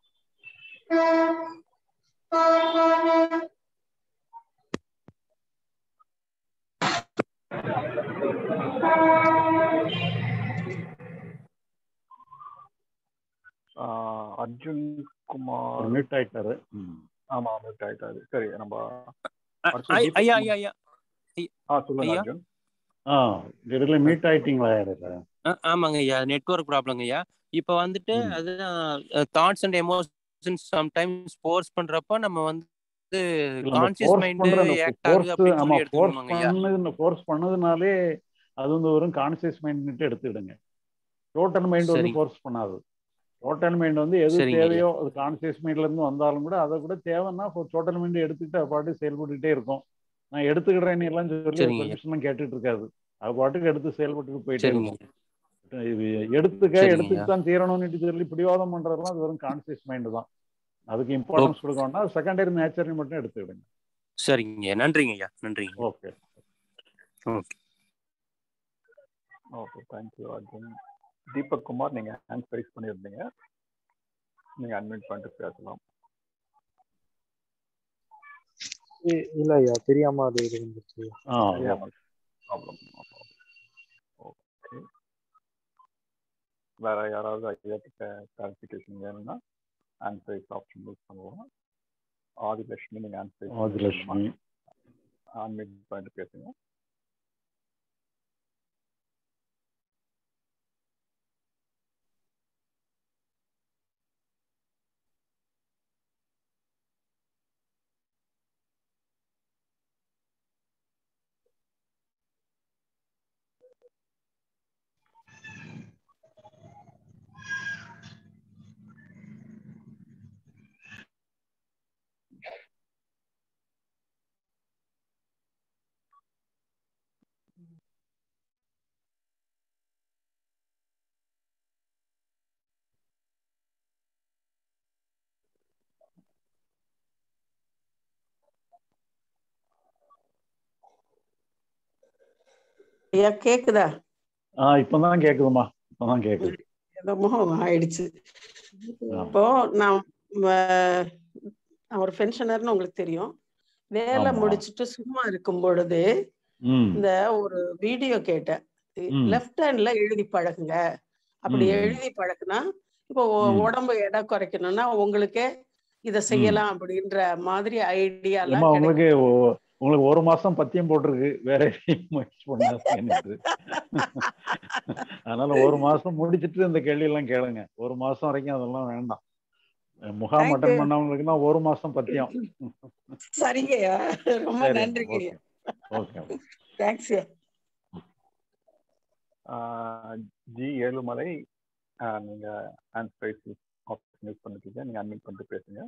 ஆஹ் அர்ஜுன் குமார் மியூட் ஆயிட்டாரு ம். ஆமா மியூட் ஆயிட்டாரு சரி நம்ம அ- அடுத்து ஐ- தீபக் ஐயா குமார் ஐயா ஐயா ஐ- ஆ சொல்லுங்க ஐயா அர்ஜுன் ஆ இடையில மீட் ஆயிட்டீங்களா யாரு ஆ- ஆமாங்க ஐயா நெட்வொர்க் ப்ராப்ளங்க ஐயா இப்போ வந்துட்டு ம் அதுதான் thoughts and emotions sometimes force பண்றப்ப நம்ம வந்து இல்ல அந்த கான்சியஸ் ஃபோர்ஸ் மைண்டு பண்ற ஆக்ட் ஆகுது ஃபோர்ஸ் அப்படின்னு ஆமா சொல்லி ஃபோர்ஸ் எடுத்துக்கணுமாங்க ஐயா பண்ணது ஃபோர்ஸ் பண்ணதுனாலே அது வந்து வெறும் கான்சியஸ் மைண்ட்னுட்டு எடுத்துக்கிடுங்க டோட்டல் மைண்ட் வந்து சரிங்க ஃபோர்ஸ் பண்ணாது டோட்டல் மைண்ட் வந்து எது சரிங்க ஐயா தேவையோ அது கான்சியஸ் மைண்ட்ல இருந்து வந்தாலும் கூட அதை கூட தேவைன்னா டோட்டல் மைண்ட் எடுத்துக்கிட்டு அது பாட்டு செயல்பட்டுக்கிட்டே இருக்கும் நான் எடுத்துக்கிடுறேன்னு எல்லாம் சொல்லி சரிங்க ஐயா பெர்மிஷன் கேட்டுட்டு இருக்காது அது பாட்டுக்கு எடுத்து செயல்பட்டுட்டு போயிட்டே சரிங்க இருக்கும் இது எடுத்துக்க சரிங்க எடுத்துட்டு ஐயா தான் தீரணும்னு சொல்லி பிடிவாதம் பண்றதெல்லாம் அது வெறும் கான்சியஸ் மைண்ட் தான் அதுக்கு ஓ இம்பார்ட்டன்ஸ் கொடுக்கணும்னா செகண்டரி நேச்சர் மட்டும் எடுத்துக்கிடுங்க சரிங்க ஐயா நன்றிங்க ஐயா நன்றிங்க okay okay okay thank you Arjun Deepak Kumar நீங்க ஹேண்ட் ரைஸ் பண்ணியிருந்தீங்க நீங்க அட்மிட் பண்ணிட்டு பேசலாம் இ- இல்ல ஐயா தெரியாம அது இது வந்துருச்சு ஆ தெரியாம ஓகே ப்ராப்ளம் ஓகே வேற யாராவது ஐயா கிட்ட கிளாரிஃபிகேஷன் வேணும்னா ஹேண்ட் ரைஸ் ஆப்ஷன் யூஸ் பண்ணுவோம் ஆதிலட்சுமி நீங்க ஹேண்ட் ரைஸ் பண்ணிருக்கீங்கம்மா ஆதிலட்சுமி அட்மிட் பண்ணிட்டு பேசுங்க ஐயா கேக்குதா ஆ இப்பதான் கேக்குதுமா இப்பதான் கேக்குது என்னமோ ஆயிடுச்சு ஆமா. இப்போ நான் வ- நான் ஒரு பென்ஷனர்னு உங்களுக்கு தெரியும் வேலை ஆமா. முடிச்சுட்டு சும்மா இருக்கும் பொழுது ம் இந்த ஒரு வீடியோ கேட்டேன் ம். லெஃப்ட் ஹேண்ட்ல எழுதி பழகுங்க அப்படி ம். எழுதி பழகுனா இப்போ ஒ- ம். உடம்பு எடை குறைக்கணும்னா உங்களுக்கே இதை செய்யலாம் அப்படின்ற மாதிரி ஐடியாலாம் ஏமா கிடைக்கும் உங்களுக்கு ஒ- உங்களுக்கு ஒரு மாசம் பத்தியம் போட்டிருக்கு வேற எதையும் முயற்சி பண்ணாது அதனால ஒரு மாசம் முடிச்சிட்டு இந்த கேள்வி எல்லாம் கேளுங்க ஒரு மாசம் வரைக்கும் அதெல்லாம் வேண்டாம் முகாம் Thank அட்டன் you. பண்ணவங்களுக்குன்னா ஒரு மாசம் பத்தியம் சரிங்கய்யா ரொம்ப சரி நன்றிங்க okay okay thanks ji Ezhumalai ஆஹ் நீங்க ஹேண்ட் ரைஸ் ஆப்ஷன் யூஸ் பண்ணிருக்கீங்க நீங்க அட்மிட் பண்ணிட்டு பேசுங்க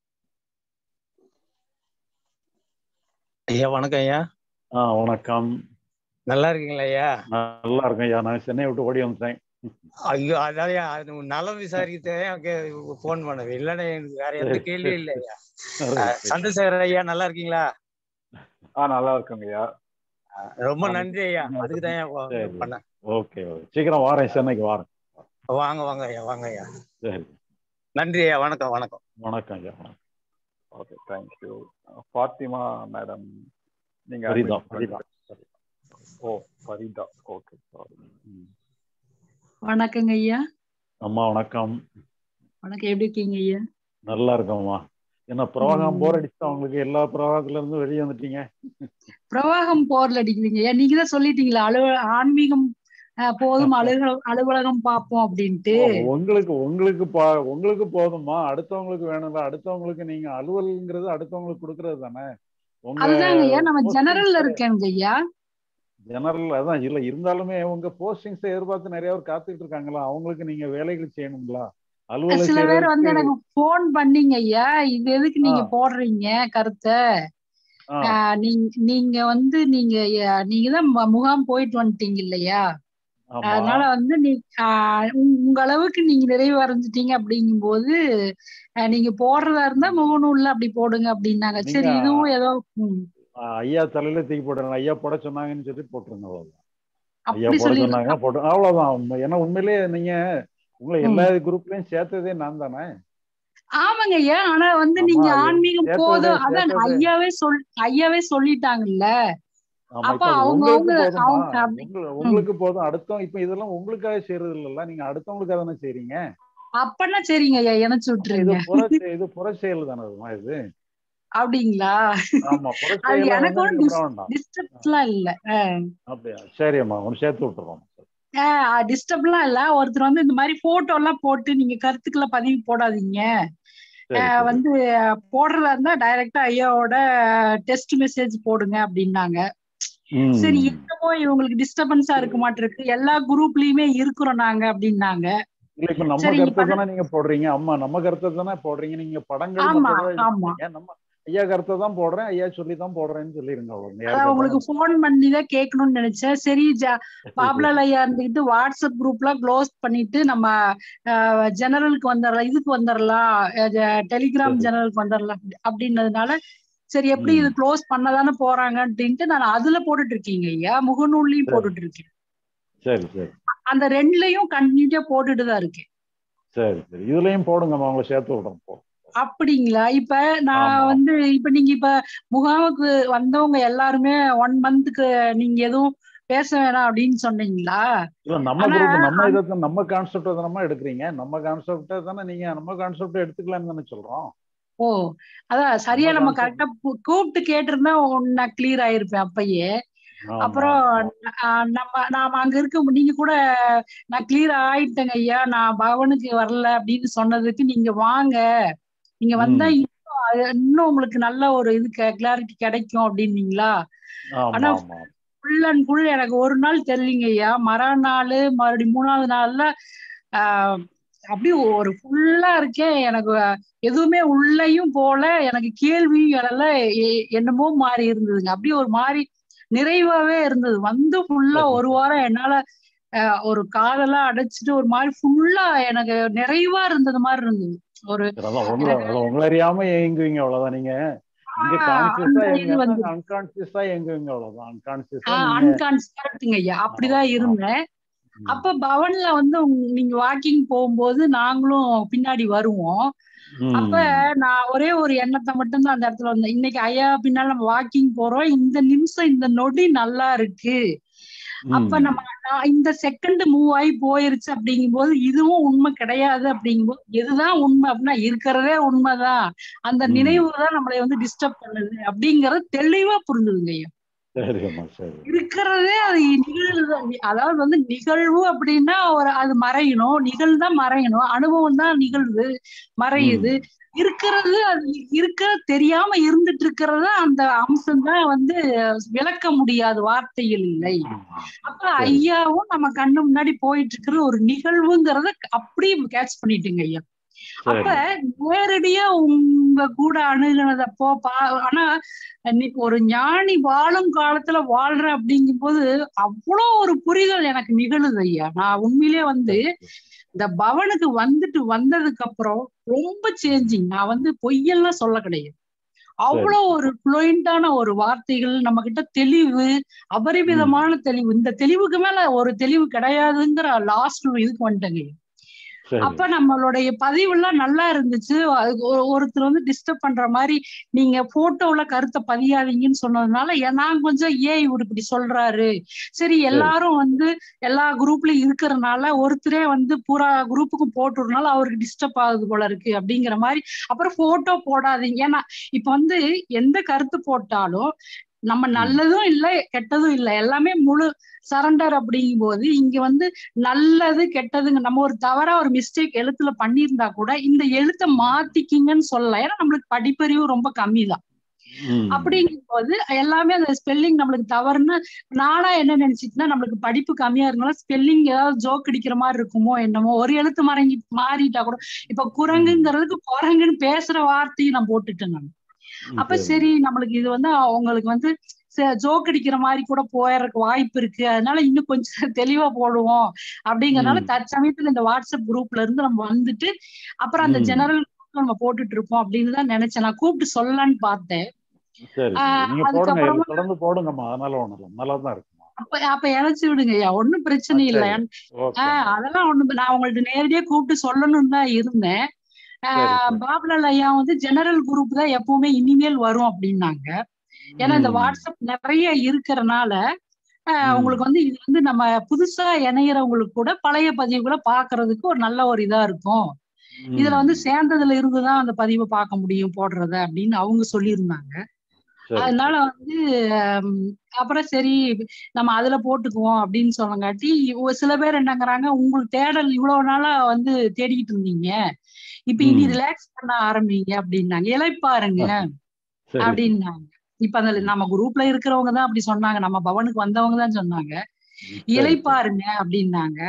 ஐயா வணக்கம் ஐயா ஆ வணக்கம் நல்லா இருக்கீங்களா ஐயா நல்லா இருக்கேன் ஐயா நான் சென்னை விட்டு ஓடி வந்துட்டேன் ஐயோ அதான் ஐயா அது நலம் விசாரிக்க போன் பண்ணது இல்லைன்னா எனக்கு வேற எந்த சரி, கேள்வியும் இல்லை சரி. ஐயா சரி, அஹ், சரி. சந்திரசேகர் ஐயா நல்லா இருக்கீங்களா ஆ நல்லா இருக்குங்கய்யா ரொம்ப ஆமா. நன்றி ஐயா அதுக்கு தான் சரி பண்ணேன் ஓகே ஓகே சீக்கிரம் வாரேன் சென்னைக்கு வாரேன் வாங்க வாங்க ஐயா வாங்க ஐயா சரி நன்றி ஐயா வணக்கம் வணக்கம் வணக்கம் ஐயா வணக்கம் ஓகே தேங்க்யூ ஃபாத்திமா மேடம் நீங்க ஃபரிதா, unmute பண்ணிட்டு ஃபரிதா. ஓ ஃபரிதா ஓகே சாரி வணக்கங்க ஐயா அம்மா வணக்கம் வணக்கம் எப்படி இருக்கீங்க ஐயா நல்லா இருக்கோம்மா என்ன பிரவாகம் ம். போர் அடிச்சுட்டா உங்களுக்கு எல்லா பிரவாகத்துல இருந்து வெளியே வந்துட்டீங்க பிரவாகம் போர்ல அடிக்கலீங்க ஐயா நீங்க தான் சொல்லிட்டீங்களா அலுவ ஆன்மீகம் அஹ், போதும் அலுவலகம் அலுவலகம் பார்ப்போம் அப்படின்ட்டு ஓ, உங்களுக்கு உங்களுக்கு பா- உங்களுக்கு போதுமா அடுத்தவங்களுக்கு வேணும்ல அடுத்தவங்களுக்கு நீங்க அலுவல்ங்கிறது அடுத்தவங்களுக்கு கொடுக்கறது தானே உங்க அதுதாங்க ஐயா நம்ம postings ஜெனரல்ல இருக்கேங்க ஐயா ஜெனரல் அதான் இல்ல இருந்தாலுமே உங்க போஸ்டிங்ஸ் எதிர்பார்த்து நிறைய பேர் காத்துக்கிட்டு இருக்காங்களா அவங்களுக்கு நீங்க வேலைகள் செய்யணுங்களா அலுவலை சில பேர் வந்து செய்யறதுக்கு எனக்கு போன் பண்ணீங்க ஐயா இது எதுக்கு நீங்க ஆ. போடுறீங்க கருத்தை ஆ, ஆஹ் நீங்க நீங்க வந்து நீங்க அஹ், நீங்க தான் மு- முகாம் போயிட்டு வந்துட்டீங்க இல்லையா ஆமா அதனால வந்து நீ ஆஹ் உங்க உங்க அளவுக்கு நீங்க நிறைவு அடைஞ்சிட்டீங்க அப்படிங்கும்போது ஆஹ் நீங்க போடுறதா இருந்தா முகநூல்ல அப்படி போடுங்க அப்படின்னாங்க நீங்க சரி இதுவும் ஏதோ ம், ஆ, ஐயா தலையில தூக்கி போட்டுருங்க ஐயா போட சொன்னாங்கன்னு சொல்லி போட்டுருங்க அவ்வளவுதான் ஐயா அப்படி போட சொல்லி சொன்னாங்க போட்டு அவ்வளவுதான் உண்மை. ஏன்னா உண்மையிலேயே நீங்க உங்களை ம். எல்லா குரூப்லயும் சேர்த்ததே நான் தானே ஆமாங்க ஐயா ஆனா வந்து ஆமா நீங்க அது ஆன்மீகம் சேர்த்ததே போதும் அதான் சேர்த்ததே ஐயாவே சொல் ஐயாவே சொல்லிட்டாங்கல்ல ஆமா அப்ப இப்ப அது அவங்கவங்க உங்களுக்கு போதுமா அவங்க அப்படி உங்க- ம். உங்களுக்கு போதும் அடுத்தவங்க இப்ப இதெல்லாம் உங்களுக்காக செய்யறது இல்லல்ல நீங்க அடுத்தவங்களுக்காக தானே செய்றீங்க அப்பன்னா சரிங்க ஐயா இணைச்சு அப்ப இது விட்டுருங்க புற செ- இது புற செயல் தானே அதுமா இது அப்படிங்களா ஆமா புற அது செயலை எனக்கு வந்து ஒன்றும் நீங்க விட வேண்டாம் டிஸ்டர்ப்லாம் இல்ல ஆஹ் அப்படியா சரி அம்மா ஒன்று சேர்த்து விட்டுறோம் டிஸ்டர்ப்லாம் இல்ல ஒருத்தர் வந்து இந்த மாதிரி போட்டோ எல்லாம் போட்டு நீங்க கருத்துக்களை பதிவு போடாதீங்க சரி ஆஹ் சரி வந்து அஹ், போடுறதா இருந்தா டைரக்டா ஐயாவோட டெஸ்ட் மெசேஜ் போடுங்க அப்படின்னாங்க சரி ம் என்னமோ இவங்களுக்கு டிஸ்டர்பன்ஸா இருக்க மாட்டிருக்கு எல்லா குரூப்லயுமே இருக்கிறோம் நாங்க அப்படின்னாங்க இல்ல இப்ப நம்ம சரி கருத்தை இப்ப தானே நீங்க போடுறீங்க அம்மா நம்ம கருத்தை தானே போடுறீங்க நீங்க படங்கள் ஆமா மற்றதா இது ஆமா பண்றீங்க நம்ம ஐயா கருத்தை தான் போடுறேன் ஐயா சொல்லி தான் போடுறேன்னு சொல்லிருங்க அவ்வளவு அதான் யாருக்கு உங்களுக்கு அப்புறம் ஃபோன் பண்ணி தான் கேட்கணும்னு நினைச்சேன் சரி ஜா சரி பாப்புலர் ஐயா இருந்துக்கிட்டு வாட்ஸ்அப் குரூப்லாம் க்ளோஸ் பண்ணிட்டு நம்ம ஜெனரலுக்கு வந்துடலாம் இதுக்கு வந்துடலாம் டெலிகிராம் சரி ஜெனரலுக்கு வந்துடலாம் அப்படின்னதுனால சரி எப்படி இது ம் க்ளோஸ் பண்ணதானே போறாங்க அப்படின்ட்டு நான் அதுல போட்டுட்டு இருக்கீங்க ஐயா முகநூல்லையும் சரி போட்டுட்டு இருக்கேன் சரி சரி அந்த ரெண்டுலயும் கண்டினியூட்டா போட்டுட்டு தான் இருக்கேன் சரி சரி இதுலயும் போடுங்கம்மா உங்களை சேர்த்து விடுறோம் போ அப்படிங்களா இப்ப நான் ஆமா வந்து இப்ப நீங்க இப்ப முகாமுக்கு வந்தவங்க எல்லாருமே ஒன் மந்த்துக்கு நீங்க எதுவும் பேச வேணாம் அப்படின்னு சொன்னீங்களா இல்ல நம்ம ஆனா குரூப் நம்ம இதை தான் நம்ம கான்செப்ட் தானே எடுக்கிறீங்க நம்ம கான்செப்ட் தானே நீங்க நம்ம கான்செப்ட் எடுத்துக்கலாம்னு தானே சொல்றோம் ஓ அதான் சரியா நம்ம நம்ம கான்செப்ட் கரெக்டா கூப்பிட்டு கேட்டிருந்தா நான் கிளியர் ஆயிருப்பேன் அப்பயே ஆமா அப்புறம் ஆமா ஆஹ் நம்ம நாம அங்க இருக்க நீங்க கூட நான் கிளியர் ஆயிட்டேங்க ஐயா நான் பவனுக்கு வரல அப்படின்னு சொன்னதுக்கு நீங்க வாங்க நீங்க வந்தா ம் இன்னும் அது- இன்னும் உங்களுக்கு நல்ல ஒரு இது கிளாரிட்டி கிடைக்கும் அப்படின்னீங்களா ஆனா ஆமா ஆமா ஃபுல் அண்ட் ஃபுல் எனக்கு ஒரு நாள் தெரியலீங்க ஐயா மறுநாள் மறுபடியும் மூணாவது நாள்ல ஆஹ் அப்படியே ஒரு ஃபுல்லா இருக்கேன் எனக்கு எதுவுமே உள்ளேயும் போல எனக்கு கேள்வியும் எழல எ- என்னமோ மாறி இருந்ததுங்க அப்படியே ஒரு மாதிரி நிறைவாவே இருந்தது வந்து ஃபுல்லா சரி ஒரு சரி வாரம் என்னால ஆஹ் ஒரு காதெல்லாம் அடைச்சிட்டு ஒரு மாதிரி ஃபுல்லா எனக்கு நிறைவா இருந்தது மாதிரி இருந்தது ஒரு சரி அதான் உங்களை எனக்கு அதான் உங்களை அறியாம ஏங்குவீங்க அவ்வளவுதான் நீங்க இங்க ஆஹ் அந்த கான்சியஸா இது எங்க வந்து அன்கான்சியஸா எங்க அவ்வளவுதான் அன்கான்சியஸா நீங்க அன்கான்ஸ் கரெக்டுங்க ஐயா அப்படிதான் இருந்தேன் அப்ப பவன்ல வந்து உங்க- நீங்க வாக்கிங் போகும்போது நாங்களும் பின்னாடி வருவோம் அப்ப நான் ஒரே ஒரு எண்ணத்தை மட்டும்தான் அந்த இடத்துல வந்தேன் இன்னைக்கு ஐயா பின்னால நம்ம வாக்கிங் போறோம் இந்த நிமிஷம் இந்த நொடி நல்லா இருக்கு அப்ப நம்ம நான் இந்த செகண்ட் மூவ் ஆகி போயிருச்சு அப்படிங்கும்போது இதுவும் உண்மை கிடையாது அப்படிங்கும்போது எதுதான் உண்மை அப்படின்னா இருக்கிறதே உண்மைதான் அந்த நினைவு தான் நம்மளை வந்து டிஸ்டர்ப் பண்ணுது அப்படிங்கறது தெளிவா புரிஞ்சுதுங்க ஐயா சரிம்மா சரி இருக்கிறதே அது நிகழ்வு அதாவது வந்து நிகழ்வு அப்படின்னா ஒரு அது மறையணும் நிகழ்தான் மறையணும் அனுபவம் தான் நிகழ்வு மறையுது இருக்கிறது அது இருக்க தெரியாம இருந்துட்டு இருக்கிறது அந்த அம்சம் தான் வந்து விளக்க முடியாது வார்த்தையில் இல்லை அப்ப ஐயாவும் நம்ம கண்ணு முன்னாடி போயிட்டு இருக்கிற ஒரு நிகழ்வுங்கிறத அப்படியே கேட்ச் பண்ணிட்டுங்க ஐயா அப்ப நேரடியா உங்க கூட அணுகினதப்போ பா ஆனா இன்னைக்கு ஒரு ஞானி வாழும் காலத்துல வாழ்றேன் அப்படிங்கும் போது அவ்வளோ ஒரு புரிதல் எனக்கு நிகழுது ஐயா நான் உண்மையிலே வந்து இந்த பவனுக்கு வந்துட்டு வந்ததுக்கு அப்புறம் ரொம்ப சேஞ்சிங் நான் வந்து பொய்யெல்லாம் சொல்ல கிடையாது அவ்வளோ ஒரு ஃப்ளூயண்டான ஒரு வார்த்தைகள் நம்ம கிட்ட தெளிவு அபரிமிதமான தெளிவு இந்த தெளிவுக்கு மேல ஒரு தெளிவு கிடையாதுங்கிற லாஸ்ட் இதுக்கு வந்துட்டேங்க அப்ப நம்மளுடைய பதிவெல்லாம் நல்லா இருந்துச்சு அதுக்கு ஒரு- ஒருத்தர் வந்து டிஸ்டர்ப் பண்ற மாதிரி நீங்க போட்டோல கருத்தை பதியாதீங்கன்னு சொன்னதுனால ஏ- நான் கொஞ்சம் ஏன் இவர் இப்படி சொல்றாரு சரி எல்லாரும் வந்து எல்லா குரூப்லயும் இருக்கிறதுனால ஒருத்தரே வந்து பூரா குரூப்புக்கும் போட்டுறதுனால அவருக்கு டிஸ்டர்ப் ஆகுது போல இருக்கு அப்படிங்கிற மாதிரி அப்புறம் போட்டோ போடாதீங்க ஏன்னா இப்ப வந்து எந்த கருத்து போட்டாலும் நம்ம நல்லதும் இல்லை கெட்டதும் இல்லை எல்லாமே முழு சரண்டர் அப்படிங்கும் போது இங்க வந்து நல்லது கெட்டதுங்க நம்ம ஒரு தவறா ஒரு மிஸ்டேக் எழுத்துல பண்ணியிருந்தா கூட இந்த எழுத்தை மாத்திக்கிங்கன்னு சொல்லலாம் ஏன்னா நம்மளுக்கு படிப்பறிவு ரொம்ப கம்மி தான் அப்படிங்கும் போது எல்லாமே அந்த ஸ்பெல்லிங் நம்மளுக்கு தவறுன்னு நானா என்ன நினைச்சிட்டுனா நம்மளுக்கு படிப்பு கம்மியா இருந்தாலும் ஸ்பெல்லிங் ஏதாவது ஜோக் அடிக்கிற மாதிரி இருக்குமோ என்னமோ ஒரு எழுத்து மறங்கி மாறிட்டா கூட இப்ப குரங்குங்கிறதுக்கு குரங்குன்னு பேசுற வார்த்தையும் நான் போட்டுட்டேன் நான் அப்ப சரி நம்மளுக்கு இது வந்து அவங்களுக்கு வந்து ஜோக் அடிக்கிற மாதிரி கூட போயிடறதுக்கு வாய்ப்பு இருக்கு அதனால இன்னும் கொஞ்சம் தெளிவா போடுவோம் அப்படிங்கறதுனால தற்சமயத்துல இந்த வாட்ஸ்அப் குரூப்ல இருந்து நம்ம வந்துட்டு அப்புறம் அந்த ஜெனரல் நம்ம போட்டுட்டு இருப்போம் அப்படின்னு தான் நினைச்சேன் நான் கூப்பிட்டு சொல்லலான்னு பார்த்தேன் சரி ஆஹ் சரி. நீங்க போடுங்க அதுக்கப்புறமா இது தொடர்ந்து போடுங்கம்மா அதனால ஒண்ணும் இல்லை நல்லா தான் இருக்கு அப்ப அப்ப இணைச்சு விடுங்க ஐயா ஒண்ணும் பிரச்சனை இல்ல சரி. ஓகே ஆஹ் அதெல்லாம் ஒண்ணு நான் உங்கள்ட்ட நேரடியா கூப்பிட்டு சொல்லணும்னு தான் இருந்தேன் ஆஹ் பாபுலால் ஐயா வந்து ஜெனரல் குரூப் தான் எப்பவுமே இனிமேல் வரும் அப்படின்னாங்க ஏன்னா இந்த வாட்ஸ்அப் நிறைய இருக்கறனால ஆஹ் உங்களுக்கு வந்து இது வந்து நம்ம புதுசா இணையறவங்களுக்கு கூட பழைய பதிவுகளை பாக்குறதுக்கு ஒரு நல்ல ஒரு இதா இருக்கும் இதுல வந்து சேர்ந்ததுல இருந்துதான் அந்த பதிவை பார்க்க முடியும் போடுறத அப்படின்னு அவங்க சொல்லியிருந்தாங்க சரி. அதனால வந்து ஹம், அப்புறம் சரி நம்ம அதுல போட்டுக்குவோம் அப்படின்னு சொன்னங்காட்டி ஒரு சில பேர் என்னங்கிறாங்க உங்களுக்கு தேடல் இவ்வளவு நாளா வந்து தேடிக்கிட்டு இருந்தீங்க இப்ப இனி ரிலாக்ஸ் பண்ண ஆரம்பிங்க அப்படின்னாங்க இளைப்பாருங்க சரி. அப்படின்னாங்க இப்ப அந்த நம்ம குரூப்ல இருக்கிறவங்க தான் அப்படி சொன்னாங்க நம்ம பவனுக்கு வந்தவங்க தான் சொன்னாங்க இளைப்பாருங்க அப்படின்னாங்க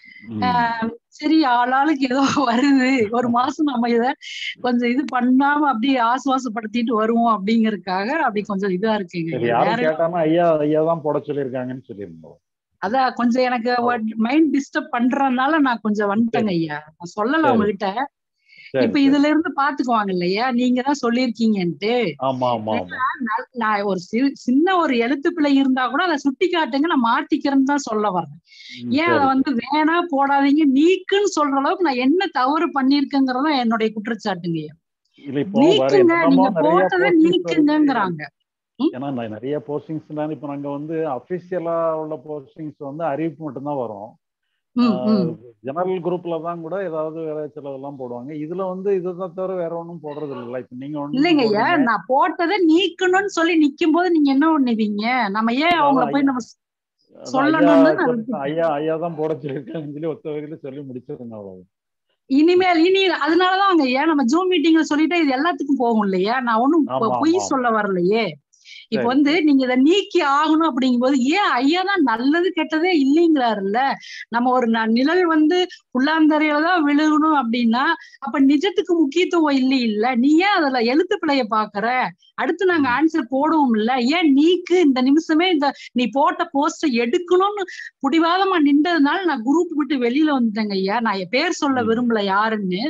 ஆஹ் சரி ஆளாளுக்கு ஏதோ வருது ஒரு மாசம் நம்ம இத கொஞ்சம் இது பண்ணாம அப்படியே ஆசுவாசப்படுத்திட்டு வருவோம் அப்படிங்கறதுக்காக அப்படி கொஞ்சம் இதா இருக்குங்க சரி வேற யாரும் கேட்டானா ஐயா ஐயா தான் போட சொல்லியிருக்காங்கன்னு சொல்லியிருந்தோம் அதான் கொஞ்சம் எனக்கு மைண்ட் டிஸ்டர்ப் பண்றதுனால நான் கொஞ்சம் வந்துட்டேங்க ஐயா நான் சொல்லல சரி. உங்ககிட்ட சரி, இப்ப இதுல இருந்து பாத்துக்குவாங்க இல்லையா நீங்க தான் சொல்லியிருக்கீங்கன்ட்டு ஆமா ஆமா ஆமா நான் நான் ஒரு சி- சின்ன ஒரு எழுத்து பிழை இருந்தா கூட அதை சுட்டி காட்டுங்க நான் மாத்திக்கிறேன்னு தான் சொல்ல வர்றேன் ஏன் அதை சரி. வந்து வேணா போடாதீங்க நீக்குன்னு சொல்ற அளவுக்கு நான் என்ன தவறு பண்ணிருக்கேங்கிறதும் என்னுடைய குற்றச்சாட்டுங்க இல்ல இப்போ வேற நீக்குங்க என்னென்னமோ நீங்க நிறைய போட்டதை postings வருது. நீக்குங்கிறாங்க ஏன்னா நான் நிறைய போஸ்டிங்ஸ் தான் இப்போ நாங்க வந்து அபிஷியலா உள்ள போஸ்டிங்ஸ் வந்து அறிவிப்பு மட்டும்தான் வரும் ம், ம். ஜெனரல் குரூப்ல தான் கூட ஏதாவது வேலை செலவெல்லாம் போடுவாங்க இதுல வந்து இதுதான் தவிர வேற ஒண்ணும் போடுறது இல்ல இப்ப நீங்க ஒண்ணு இல்லைங்க ஐயா நான் போட்டதை நீக்கணும்னு சொல்லி நிக்கும் போது நீங்க என்ன பண்ணுவீங்க நம்ம ஏன் அவங்கள போய் நம்ம சொ- ஐயா சொல்லணும்னு நான் சொல்லிட்டு- ஐயா ஐயா தான் போட சொல்லியிருக்காங்கன்னு சொல்லி ஒத்த வகையில சொல்லி முடிச்சிருங்க அவ்வளவு இனிமேல் இனி அதனாலதான் அவங்க ஏன் நம்ம ஜூம் மீட்டிங்ல சொல்லிட்டு இது எல்லாத்துக்கும் போகும் இல்லையா நான் ஒண்ணும் ஆமா, பொ- பொய் ஆமா. சொல்ல வரலையே இப்ப சரி, வந்து நீங்க இதை நீக்கி ஆகணும் அப்படிங்கும்போது ஏன் ஐயா தான் நல்லது கெட்டதே இல்லைங்கிறாருல்ல நம்ம ஒரு ந- நிழல் வந்து உள்ளாந்தரையில தான் விழுகணும் அப்படின்னா அப்ப நிஜத்துக்கு முக்கியத்துவம் இல்லை இல்ல நீ ஏன் அதுல எழுத்து பிழைய பாக்குற அடுத்து நாங்க ஆன்சர் போடுவோம் இல்ல ஏன் நீக்கு இந்த நிமிஷமே இந்த நீ போட்ட போஸ்ட எடுக்கணும்னு புடிவாதமா நின்றதுனால நான் குரூப் விட்டு வெளியில வந்துட்டேங்க ஐயா நான் என் பேர் சொல்ல விரும்பல யாருன்னு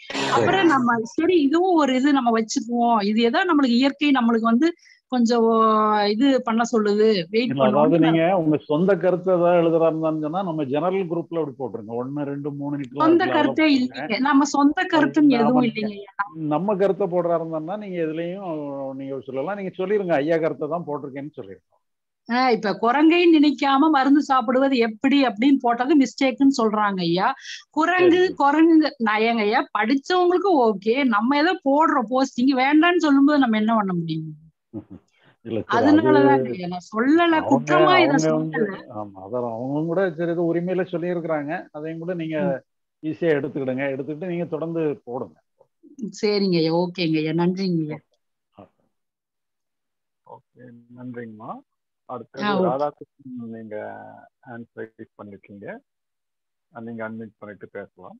அப்புறம் நம்ம சரி இதுவும் ஒரு இது நம்ம வச்சுக்குவோம் இது ஏதோ நம்மளுக்கு இயற்கை நம்மளுக்கு வந்து கொஞ்சம் இது பண்ண சொல்லுது வெயிட் இல்ல அதாவது பண்ணுவோம் நீங்க உங்க சொந்த கருத்து ஏதாவது எழுதுறா இருந்தான்னு சொன்னா நம்ம ஜெனரல் குரூப்ல அப்படி போட்டுருங்க ஒன்னு ரெண்டு மூணு நிக்கலாம் சொந்த இருக்குல்ல கருத்தே அதெல்லாம் இல்லைங்க நம்ம சொந்த கருத்துன்னு நாம எதுவும் இல்லைங்க நம்ம கருத்தை போடுறா இருந்தா நீங்க எதுலயும் நீங்க சொல்லலாம் நீங்க சொல்லிருங்க ஐயா கருத்தை தான் போட்டிருக்கேன்னு சொல்லிருங்க ஆஹ் இப்ப குரங்கைன்னு நினைக்காம மருந்து சாப்பிடுவது எப்படி அப்படின்னு போட்டது மிஸ்டேக்குன்னு சொல்றாங்க ஐயா குரங்கு குரங்கு நான் ஏங்க ஐயா படிச்சவங்களுக்கு ஓகே நம்ம ஏதோ போடுறோம் போஸ்டிங் வேண்டாம்னு சொல்லும்போது நம்ம என்ன பண்ண முடியும் இல்ல சரி அது அதனாலதாங்க ஐயா நான் சொல்லல அவங்க குற்றமா இதை அவங்க வந்து சொல்லல ஆமா அதான் அவங்க கூட சரி இது உரிமையில சொல்லியிருக்கிறாங்க அதையும் கூட நீங்க ஈஸியா எடுத்துக்கிடுங்க எடுத்துக்கிட்டு நீங்க தொடர்ந்து போடுங்க சரிங்க ஐயா ஓகேங்க ஐயா நன்றிங்க ஐயா ஓகே நன்றிங்கம்மா ஆ, அடுத்தது ஓகே. ராதாகிருஷ்ணன் நீங்க ஹேண்ட் ரைஸ் பண்ணிருக்கீங்க அஹ் நீங்க அன்மிட் பண்ணிட்டு பேசலாம்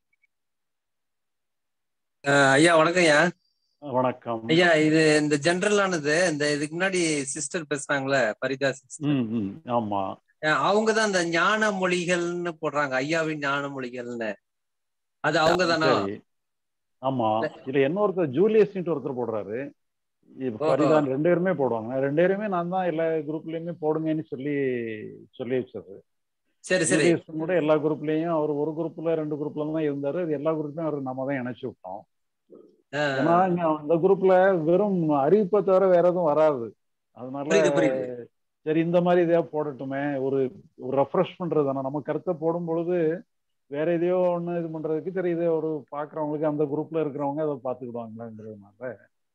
அஹ் ஐயா வணக்கம் ஐயா வணக்கம் ஐயா இது இந்த ஜென்ரலானது இந்த இதுக்கு முன்னாடி சிஸ்டர் பேசுனாங்களே பரிதா சிஸ்டர் ம் ம் ஆமா அவங்க தான் இந்த ஞான மொழிகள்னு போடுறாங்க ஐயாவின் ஞான மொழிகள்னு அது அவங்க தானா சரி ஆமா இதுல என்ன ஒருத்தர் ஜூலியஸ்ன்ட்டு ஒருத்தர் போடுறாரு இப்ப ஓஹோ. ஃபரிதான் ரெண்டு பேருமே போடுவாங்க ரெண்டு பேருமே நான் தான் எல்லா குரூப்லயுமே போடுங்கன்னு சொல்லி சொல்லி வச்சது சரி சரி ஜூலியஸ் கூட எல்லா குரூப்லயும் அவர் ஒரு குரூப்ல ரெண்டு குரூப்ல தான் இருந்தாரு அது எல்லா குரூப்லயும் அவர் நம்ம தான் இணைச்சு விட்டோம் அஹ் ஏன்னா இங்க அந்த குரூப்ல வெறும் அறிவிப்பை தவிர வேற எதுவும் வராது அதனால புரியுது புரியுது சரி இந்த மாதிரி இதையா போடட்டுமே ஒரு ஒரு ரெஃப்ரெஷ் பண்றது தானே நம்ம கருத்தை போடும் பொழுது வேற எதையோ ஒண்ணு இது பண்றதுக்கு சரி இதை ஒரு பாக்குறவங்களுக்கு அந்த குரூப்ல இருக்கிறவங்க அதை பாத்துக்கிடுவாங்களாங்கிறதுனால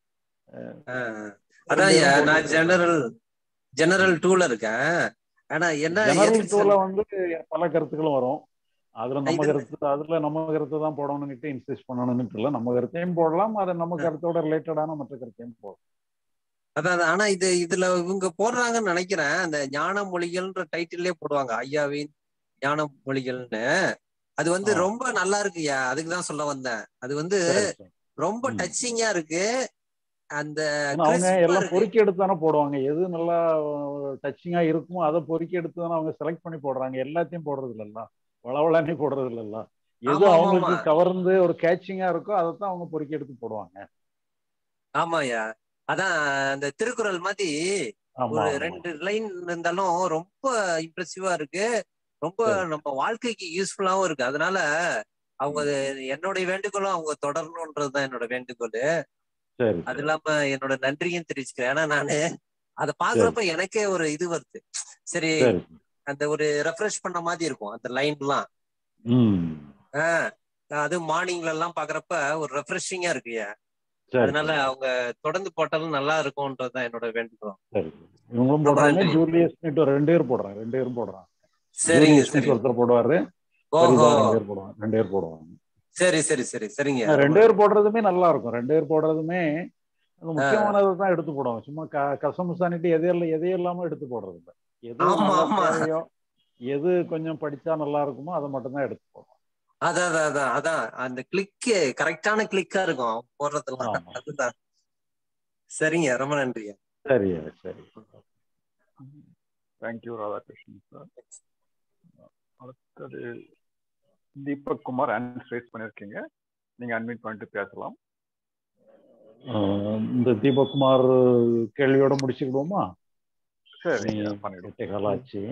அஹ் அதான் ஐயா நான் ஜெனரல் ஜெனரல் டூல இருக்கேன் ஆனா என்ன ஜெனரல் எதுக்கு டூல சார் வந்து பல கருத்துக்களும் வரும் அதுல நம்ம இது கருத்து அதுல நம்ம கருத்தை தான் போடணும்னுட்டு இன்சிஸ்ட் பண்ணணும்னுட்டு இல்லை நம்ம கருத்தையும் போடலாம் அதை நம்ம கருத்தோட ரிலேட்டடான மற்ற கருத்தையும் போடலாம் அதான் அதான். ஆனா இது இதுல இவங்க போடுறாங்கன்னு நினைக்கிறேன் அந்த ஞான மொழிகள்ன்ற டைட்டிலே போடுவாங்க ஐயாவின் ஞான மொழிகள்னு அது வந்து ஆ. ரொம்ப நல்லா இருக்குயா அதுக்கு தான் சொல்ல வந்தேன் அது வந்து சரி சரி ரொம்ப ம். டச்சிங்கா இருக்கு அந்த ஏன்னா அவங்க கிறிஸ்பா எல்லாம் இருக்கு பொறுக்கி எடுத்து தானே போடுவாங்க எது நல்லா டச்சிங்கா இருக்குமோ அதை பொறுக்கி எடுத்து தானே அவங்க செலக்ட் பண்ணி போடுறாங்க எல்லாத்தையும் போடுறது இல்லல்ல வளவளானே போடுறது இல்லல்ல எது ஆமா ஆமா அவங்களுக்கு ஆமா கவர்ந்து ஒரு கேட்சிங்கா இருக்கோ அதை தான் அவங்க பொறுக்கி எடுத்து போடுவாங்க ஆமாயா அதான் அந்த திருக்குறள் மாதிரி ஆமா ஒரு ஆமா ரெண்டு லைன் இருந்தாலும் ரொம்ப இம்ப்ரெசிவா இருக்கு ரொம்ப சரி நம்ம வாழ்க்கைக்கு யூஸ்ஃபுல்லாவும் இருக்கு அதனால அவங்க அது என்னுடைய வேண்டுகோளும் அவங்க தொடரணுன்றதுதான் என்னோட வேண்டுகோள் சரி அது சரி இல்லாம என்னோட நன்றியும் தெரிவிச்சுக்கிறேன் ஏன்னா நானு அதை சரி பாக்குறப்ப எனக்கே ஒரு இது வருது சரி சரி அந்த ஒரு ரெஃப்ரெஷ் பண்ண மாதிரி இருக்கும் அந்த லைன்லாம் ம் ஆஹ் அது மார்னிங்ல எல்லாம் பாக்குறப்ப ஒரு ரெஃப்ரெஷிங்கா இருக்குயா சரி அதனால சரி அவங்க தொடர்ந்து போட்டாலும் நல்லா இருக்கும்ன்றதுதான் என்னோட வேண்டுகோள் சரி இவங்களும் ரொம்ப போடுறாங்க நன்றி ஜூலியஸ்னுட்டு ஒரு ரெண்டு பேர் போடுறாங்க ரெண்டு பேரும் போடுறாங்க சரிங்க ஜூலியஸ்னுட்டு சரி ஒருத்தர் போடுவாரு ஓஹோ ஃபரிதா ரெண்டு பேர் போடுவாங்க ரெண்டு பேர் போடுவாங்க சரி சரி சரி சரிங்க ஆனா, ரொம்ப ரெண்டு பேர் போடுறதுமே நல்லா இருக்கும் ரெண்டு பேர் போடுறதுமே அது ஆஹ் முக்கியமானதை தான் எடுத்து போடுவாங்க சும்மா க கசமுசானிட்டு எதையெல்லாம் எதையும் இல்லாம எடுத்து போடுறது இல்லை எது ஆமா நல்லா ஆமா தேவையோ எது கொஞ்சம் படிச்சா நல்லா இருக்குமோ அதை மட்டும் தான் எடுத்து போடுவோம் அதான் அதான் அதான் அதான் அந்த கிளிக்கு கரெக்டான கிளிக்கா இருக்கும் அவங்க போடுறதெல்லாம் ஆமா அதுதான் சரிங்க ரொம்ப நன்றிங்க சரியா சரி தேங்க்யூ ராதாகிருஷ்ணன் சார் அடுத்தது தீபக் குமார் ஹேண்ட் ரைஸ் பண்ணிருக்கீங்க நீங்க அன்மிட் பண்ணிட்டு பேசலாம் ஆஹ் இந்த தீபக்குமார் கேள்வியோட முடிச்சுக்கிடுவோமா மணி சரிங்க பண்ணிடுவோம் எட்டே கால் ஆச்சு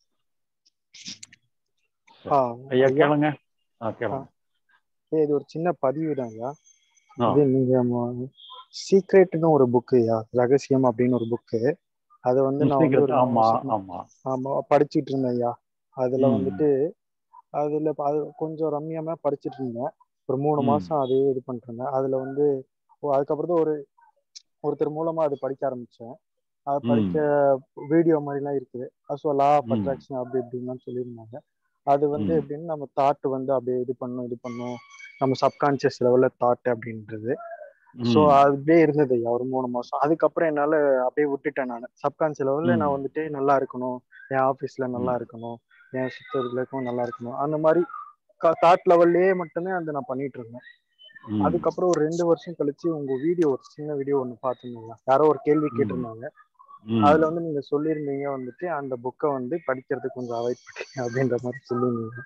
ஆ சரி ஐயா ஐயா கேளுங்க ஆ ஆ, கேளுங்க ஏய், இது ஒரு சின்ன பதிவு தான் ஐயா ஆ இது நீங்க சீக்ரெட்னு ஒரு புக்கு ஐயா ரகசியம் அப்படின்னு ஒரு புக்கு அதை வந்து நான் வந்து சீக்கிரம் ஒரு மூணு ஆமா வருஷம் ஆமா ஆமா படிச்சுட்டு இருந்தேன் ஐயா அதுல ம் வந்துட்டு அதுல ப- அது கொஞ்சம் ரம்யமா படிச்சுட்டு இருந்தேன் ஒரு மூணு ம் மாசம் அதே இது பண்ணிட்டு இருந்தேன் அதுல வந்து ஓ, அதுக்கப்புறம் தான் ஒரு ஒருத்தர் மூலமா அது படிக்க ஆரம்பிச்சேன் அது படிக்க ம் வீடியோ மாதிரிலாம் இருக்குது ஸோ லா ஆஃப் ம் அட்ராக்ஷன் அப்படி இப்படின்லாம் சொல்லியிருந்தாங்க அது வந்து ம் எப்படின்னு நம்ம தாட் வந்து அப்படியே இது பண்ணும் இது பண்ணும் நம்ம சப்கான்சியஸ் லெவல்ல தாட் அப்படின்றது ஸோ ம் அப்படியே இருந்தது ஐயா ஒரு மூணு மாசம் அதுக்கப்புறம் என்னால அப்படியே விட்டுட்டேன் நான் சப்கான்சியஸ் லெவல்ல ம் நான் வந்துட்டு நல்லா இருக்கணும் என் ஆஃபீஸ்ல நல்லா ம் இருக்கணும் என் சுத்தர்களுக்கும் நல்லா இருக்கணும் அந்த மாதிரி தாட் லெவல்லே மட்டுமே அந்த நான் பண்ணிட்டு இருந்தேன் ம் அதுக்கப்புறம் ஒரு ரெண்டு வருஷம் கழிச்சு உங்க வீடியோ ஒரு சின்ன வீடியோ ஒன்று பார்த்துருந்தீங்க யாரோ ஒரு கேள்வி ம் கேட்டிருந்தாங்க ம் அதுல வந்து நீங்க சொல்லியிருந்தீங்க வந்துட்டு அந்த புக்கை வந்து படிக்கிறதுக்கு கொஞ்சம் அவாய்ட் பண்ணீங்க அப்படின்ற மாதிரி சொல்லியிருந்தீங்க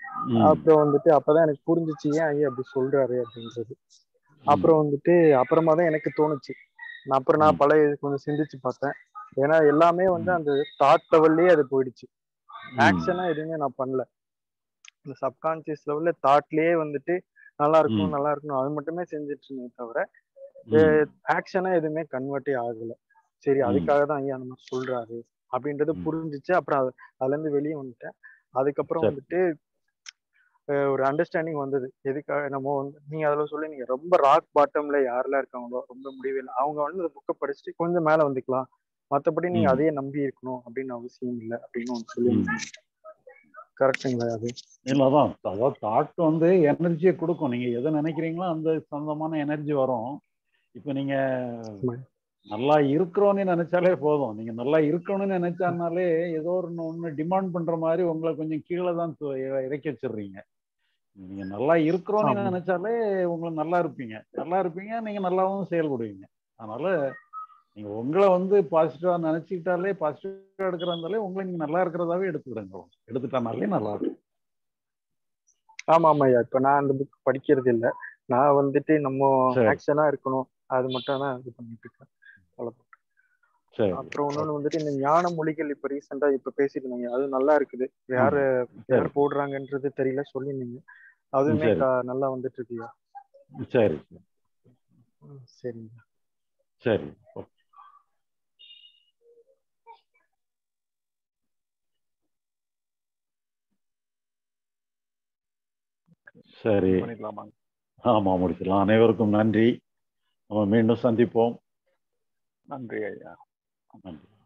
ம். அப்புறம் வந்துட்டு அப்பதான் எனக்கு புரிஞ்சுச்சு ஏன் ஐயா அப்படி சொல்றாரு அப்படின்றது அப்புறம் வந்துட்டு அப்புறமா தான் எனக்கு தோணுச்சு நான் அப்புறம் நான் பழைய கொஞ்சம் சிந்திச்சு பார்த்தேன் ஏன்னா எல்லாமே வந்து அந்த தாட் லெவல்லயே அது போயிடுச்சு ஆக்ஷனா எதுவுமே நான் பண்ணல இந்த சப்கான்சியஸ் லெவல்ல தாட்லயே வந்துட்டு நல்லா இருக்கணும் நல்லா இருக்கணும் அது மட்டுமே செஞ்சுட்டு இருந்தேன் தவிர ஆக்ஷனா எதுவுமே கன்வெர்ட்டே ஆகல சரி அதுக்காக தான் ஐயா அந்த மாதிரி சொல்றாரு அப்படின்றது புரிஞ்சுச்சு அப்புறம் அது- அதுல இருந்து வெளியே வந்துட்டேன் அதுக்கப்புறம் சரி. வந்துட்டு அஹ் ஒரு அண்டர்ஸ்டாண்டிங் வந்தது எதுக்காக நம்ம வந்து நீங்க அதுல சொல்லி நீங்க ரொம்ப ராக் பாட்டம்ல யாரெல்லாம் இருக்காங்களோ ரொம்ப முடிவே இல்லை அவங்க வந்து அந்த புக்கை படிச்சுட்டு கொஞ்சம் மேல வந்துக்கலாம் மத்தபடி நீங்க ம். அதையே நம்பி இருக்கணும் அப்படின்னு அவசியம் இல்லை அப்படின்னு ஒன்று சொல்லி கரெக்டுங்களா அது இல்லை அதான் அதாவது தாட் வந்து எனர்ஜியை கொடுக்கும் நீங்க எதை நினைக்கிறீங்களோ அந்த சொந்தமான எனர்ஜி வரும் இப்போ நீங்க நல்லா இருக்கிறோன்னு நினைச்சாலே போதும் நீங்க நல்லா இருக்கணும்னு நினைச்சானாலே ஏதோ ஒரு ஒன்று டிமாண்ட் பண்ற மாதிரி உங்களை கொஞ்சம் கீழே தான் து- இற- இறக்கி வச்சிடுறீங்க நீங்க நல்லா இருக்கிறோன்னு ஆமா. நினைச்சாலே உங்களை நல்லா இருப்பீங்க நல்லா இருப்பீங்க நீங்க நல்லாவும் செயல்படுவீங்க அதனால நீங்க உங்களை வந்து பாசிட்டிவா நினைச்சுக்கிட்டாலே பாசிட்டிவா எடுக்கிறதாலே உங்களை நீங்க நல்லா இருக்கிறதாவே எடுத்துக்கிடுங்க எடுத்துட்டானாலே நல்லா இருக்கும் ஆமா ஆமா ஐயா இப்ப நான் அந்த புக் படிக்கிறது இல்ல நான் வந்துட்டு நம்ம சரி. ஆக்ஷனா இருக்கணும் அது மட்டும் தான் இது பண்ணிட்டு இருக்கேன் அவ்வளவுதான். சரி அப்புறம் இன்னொன்னு வந்துட்டு இந்த ஞான மொழிகள் இப்ப ரீசெண்டா இப்ப பேசிட்டு இருந்தீங்க அது நல்லா இருக்குது யாரு யார் போடுறாங்கன்றது தெரியல சொல்லியிருந்தீங்க அதுவுமே சரி. க- நல்லா வந்துட்டு இருக்குயா சரி ம், சரிங்க சரி ஓகே. சரி பண்ணிக்கலாமா ஆமா முடிச்சிடலாம் அனைவருக்கும் நன்றி நம்ம மீண்டும் சந்திப்போம் நன்றி ஐயா நன்றி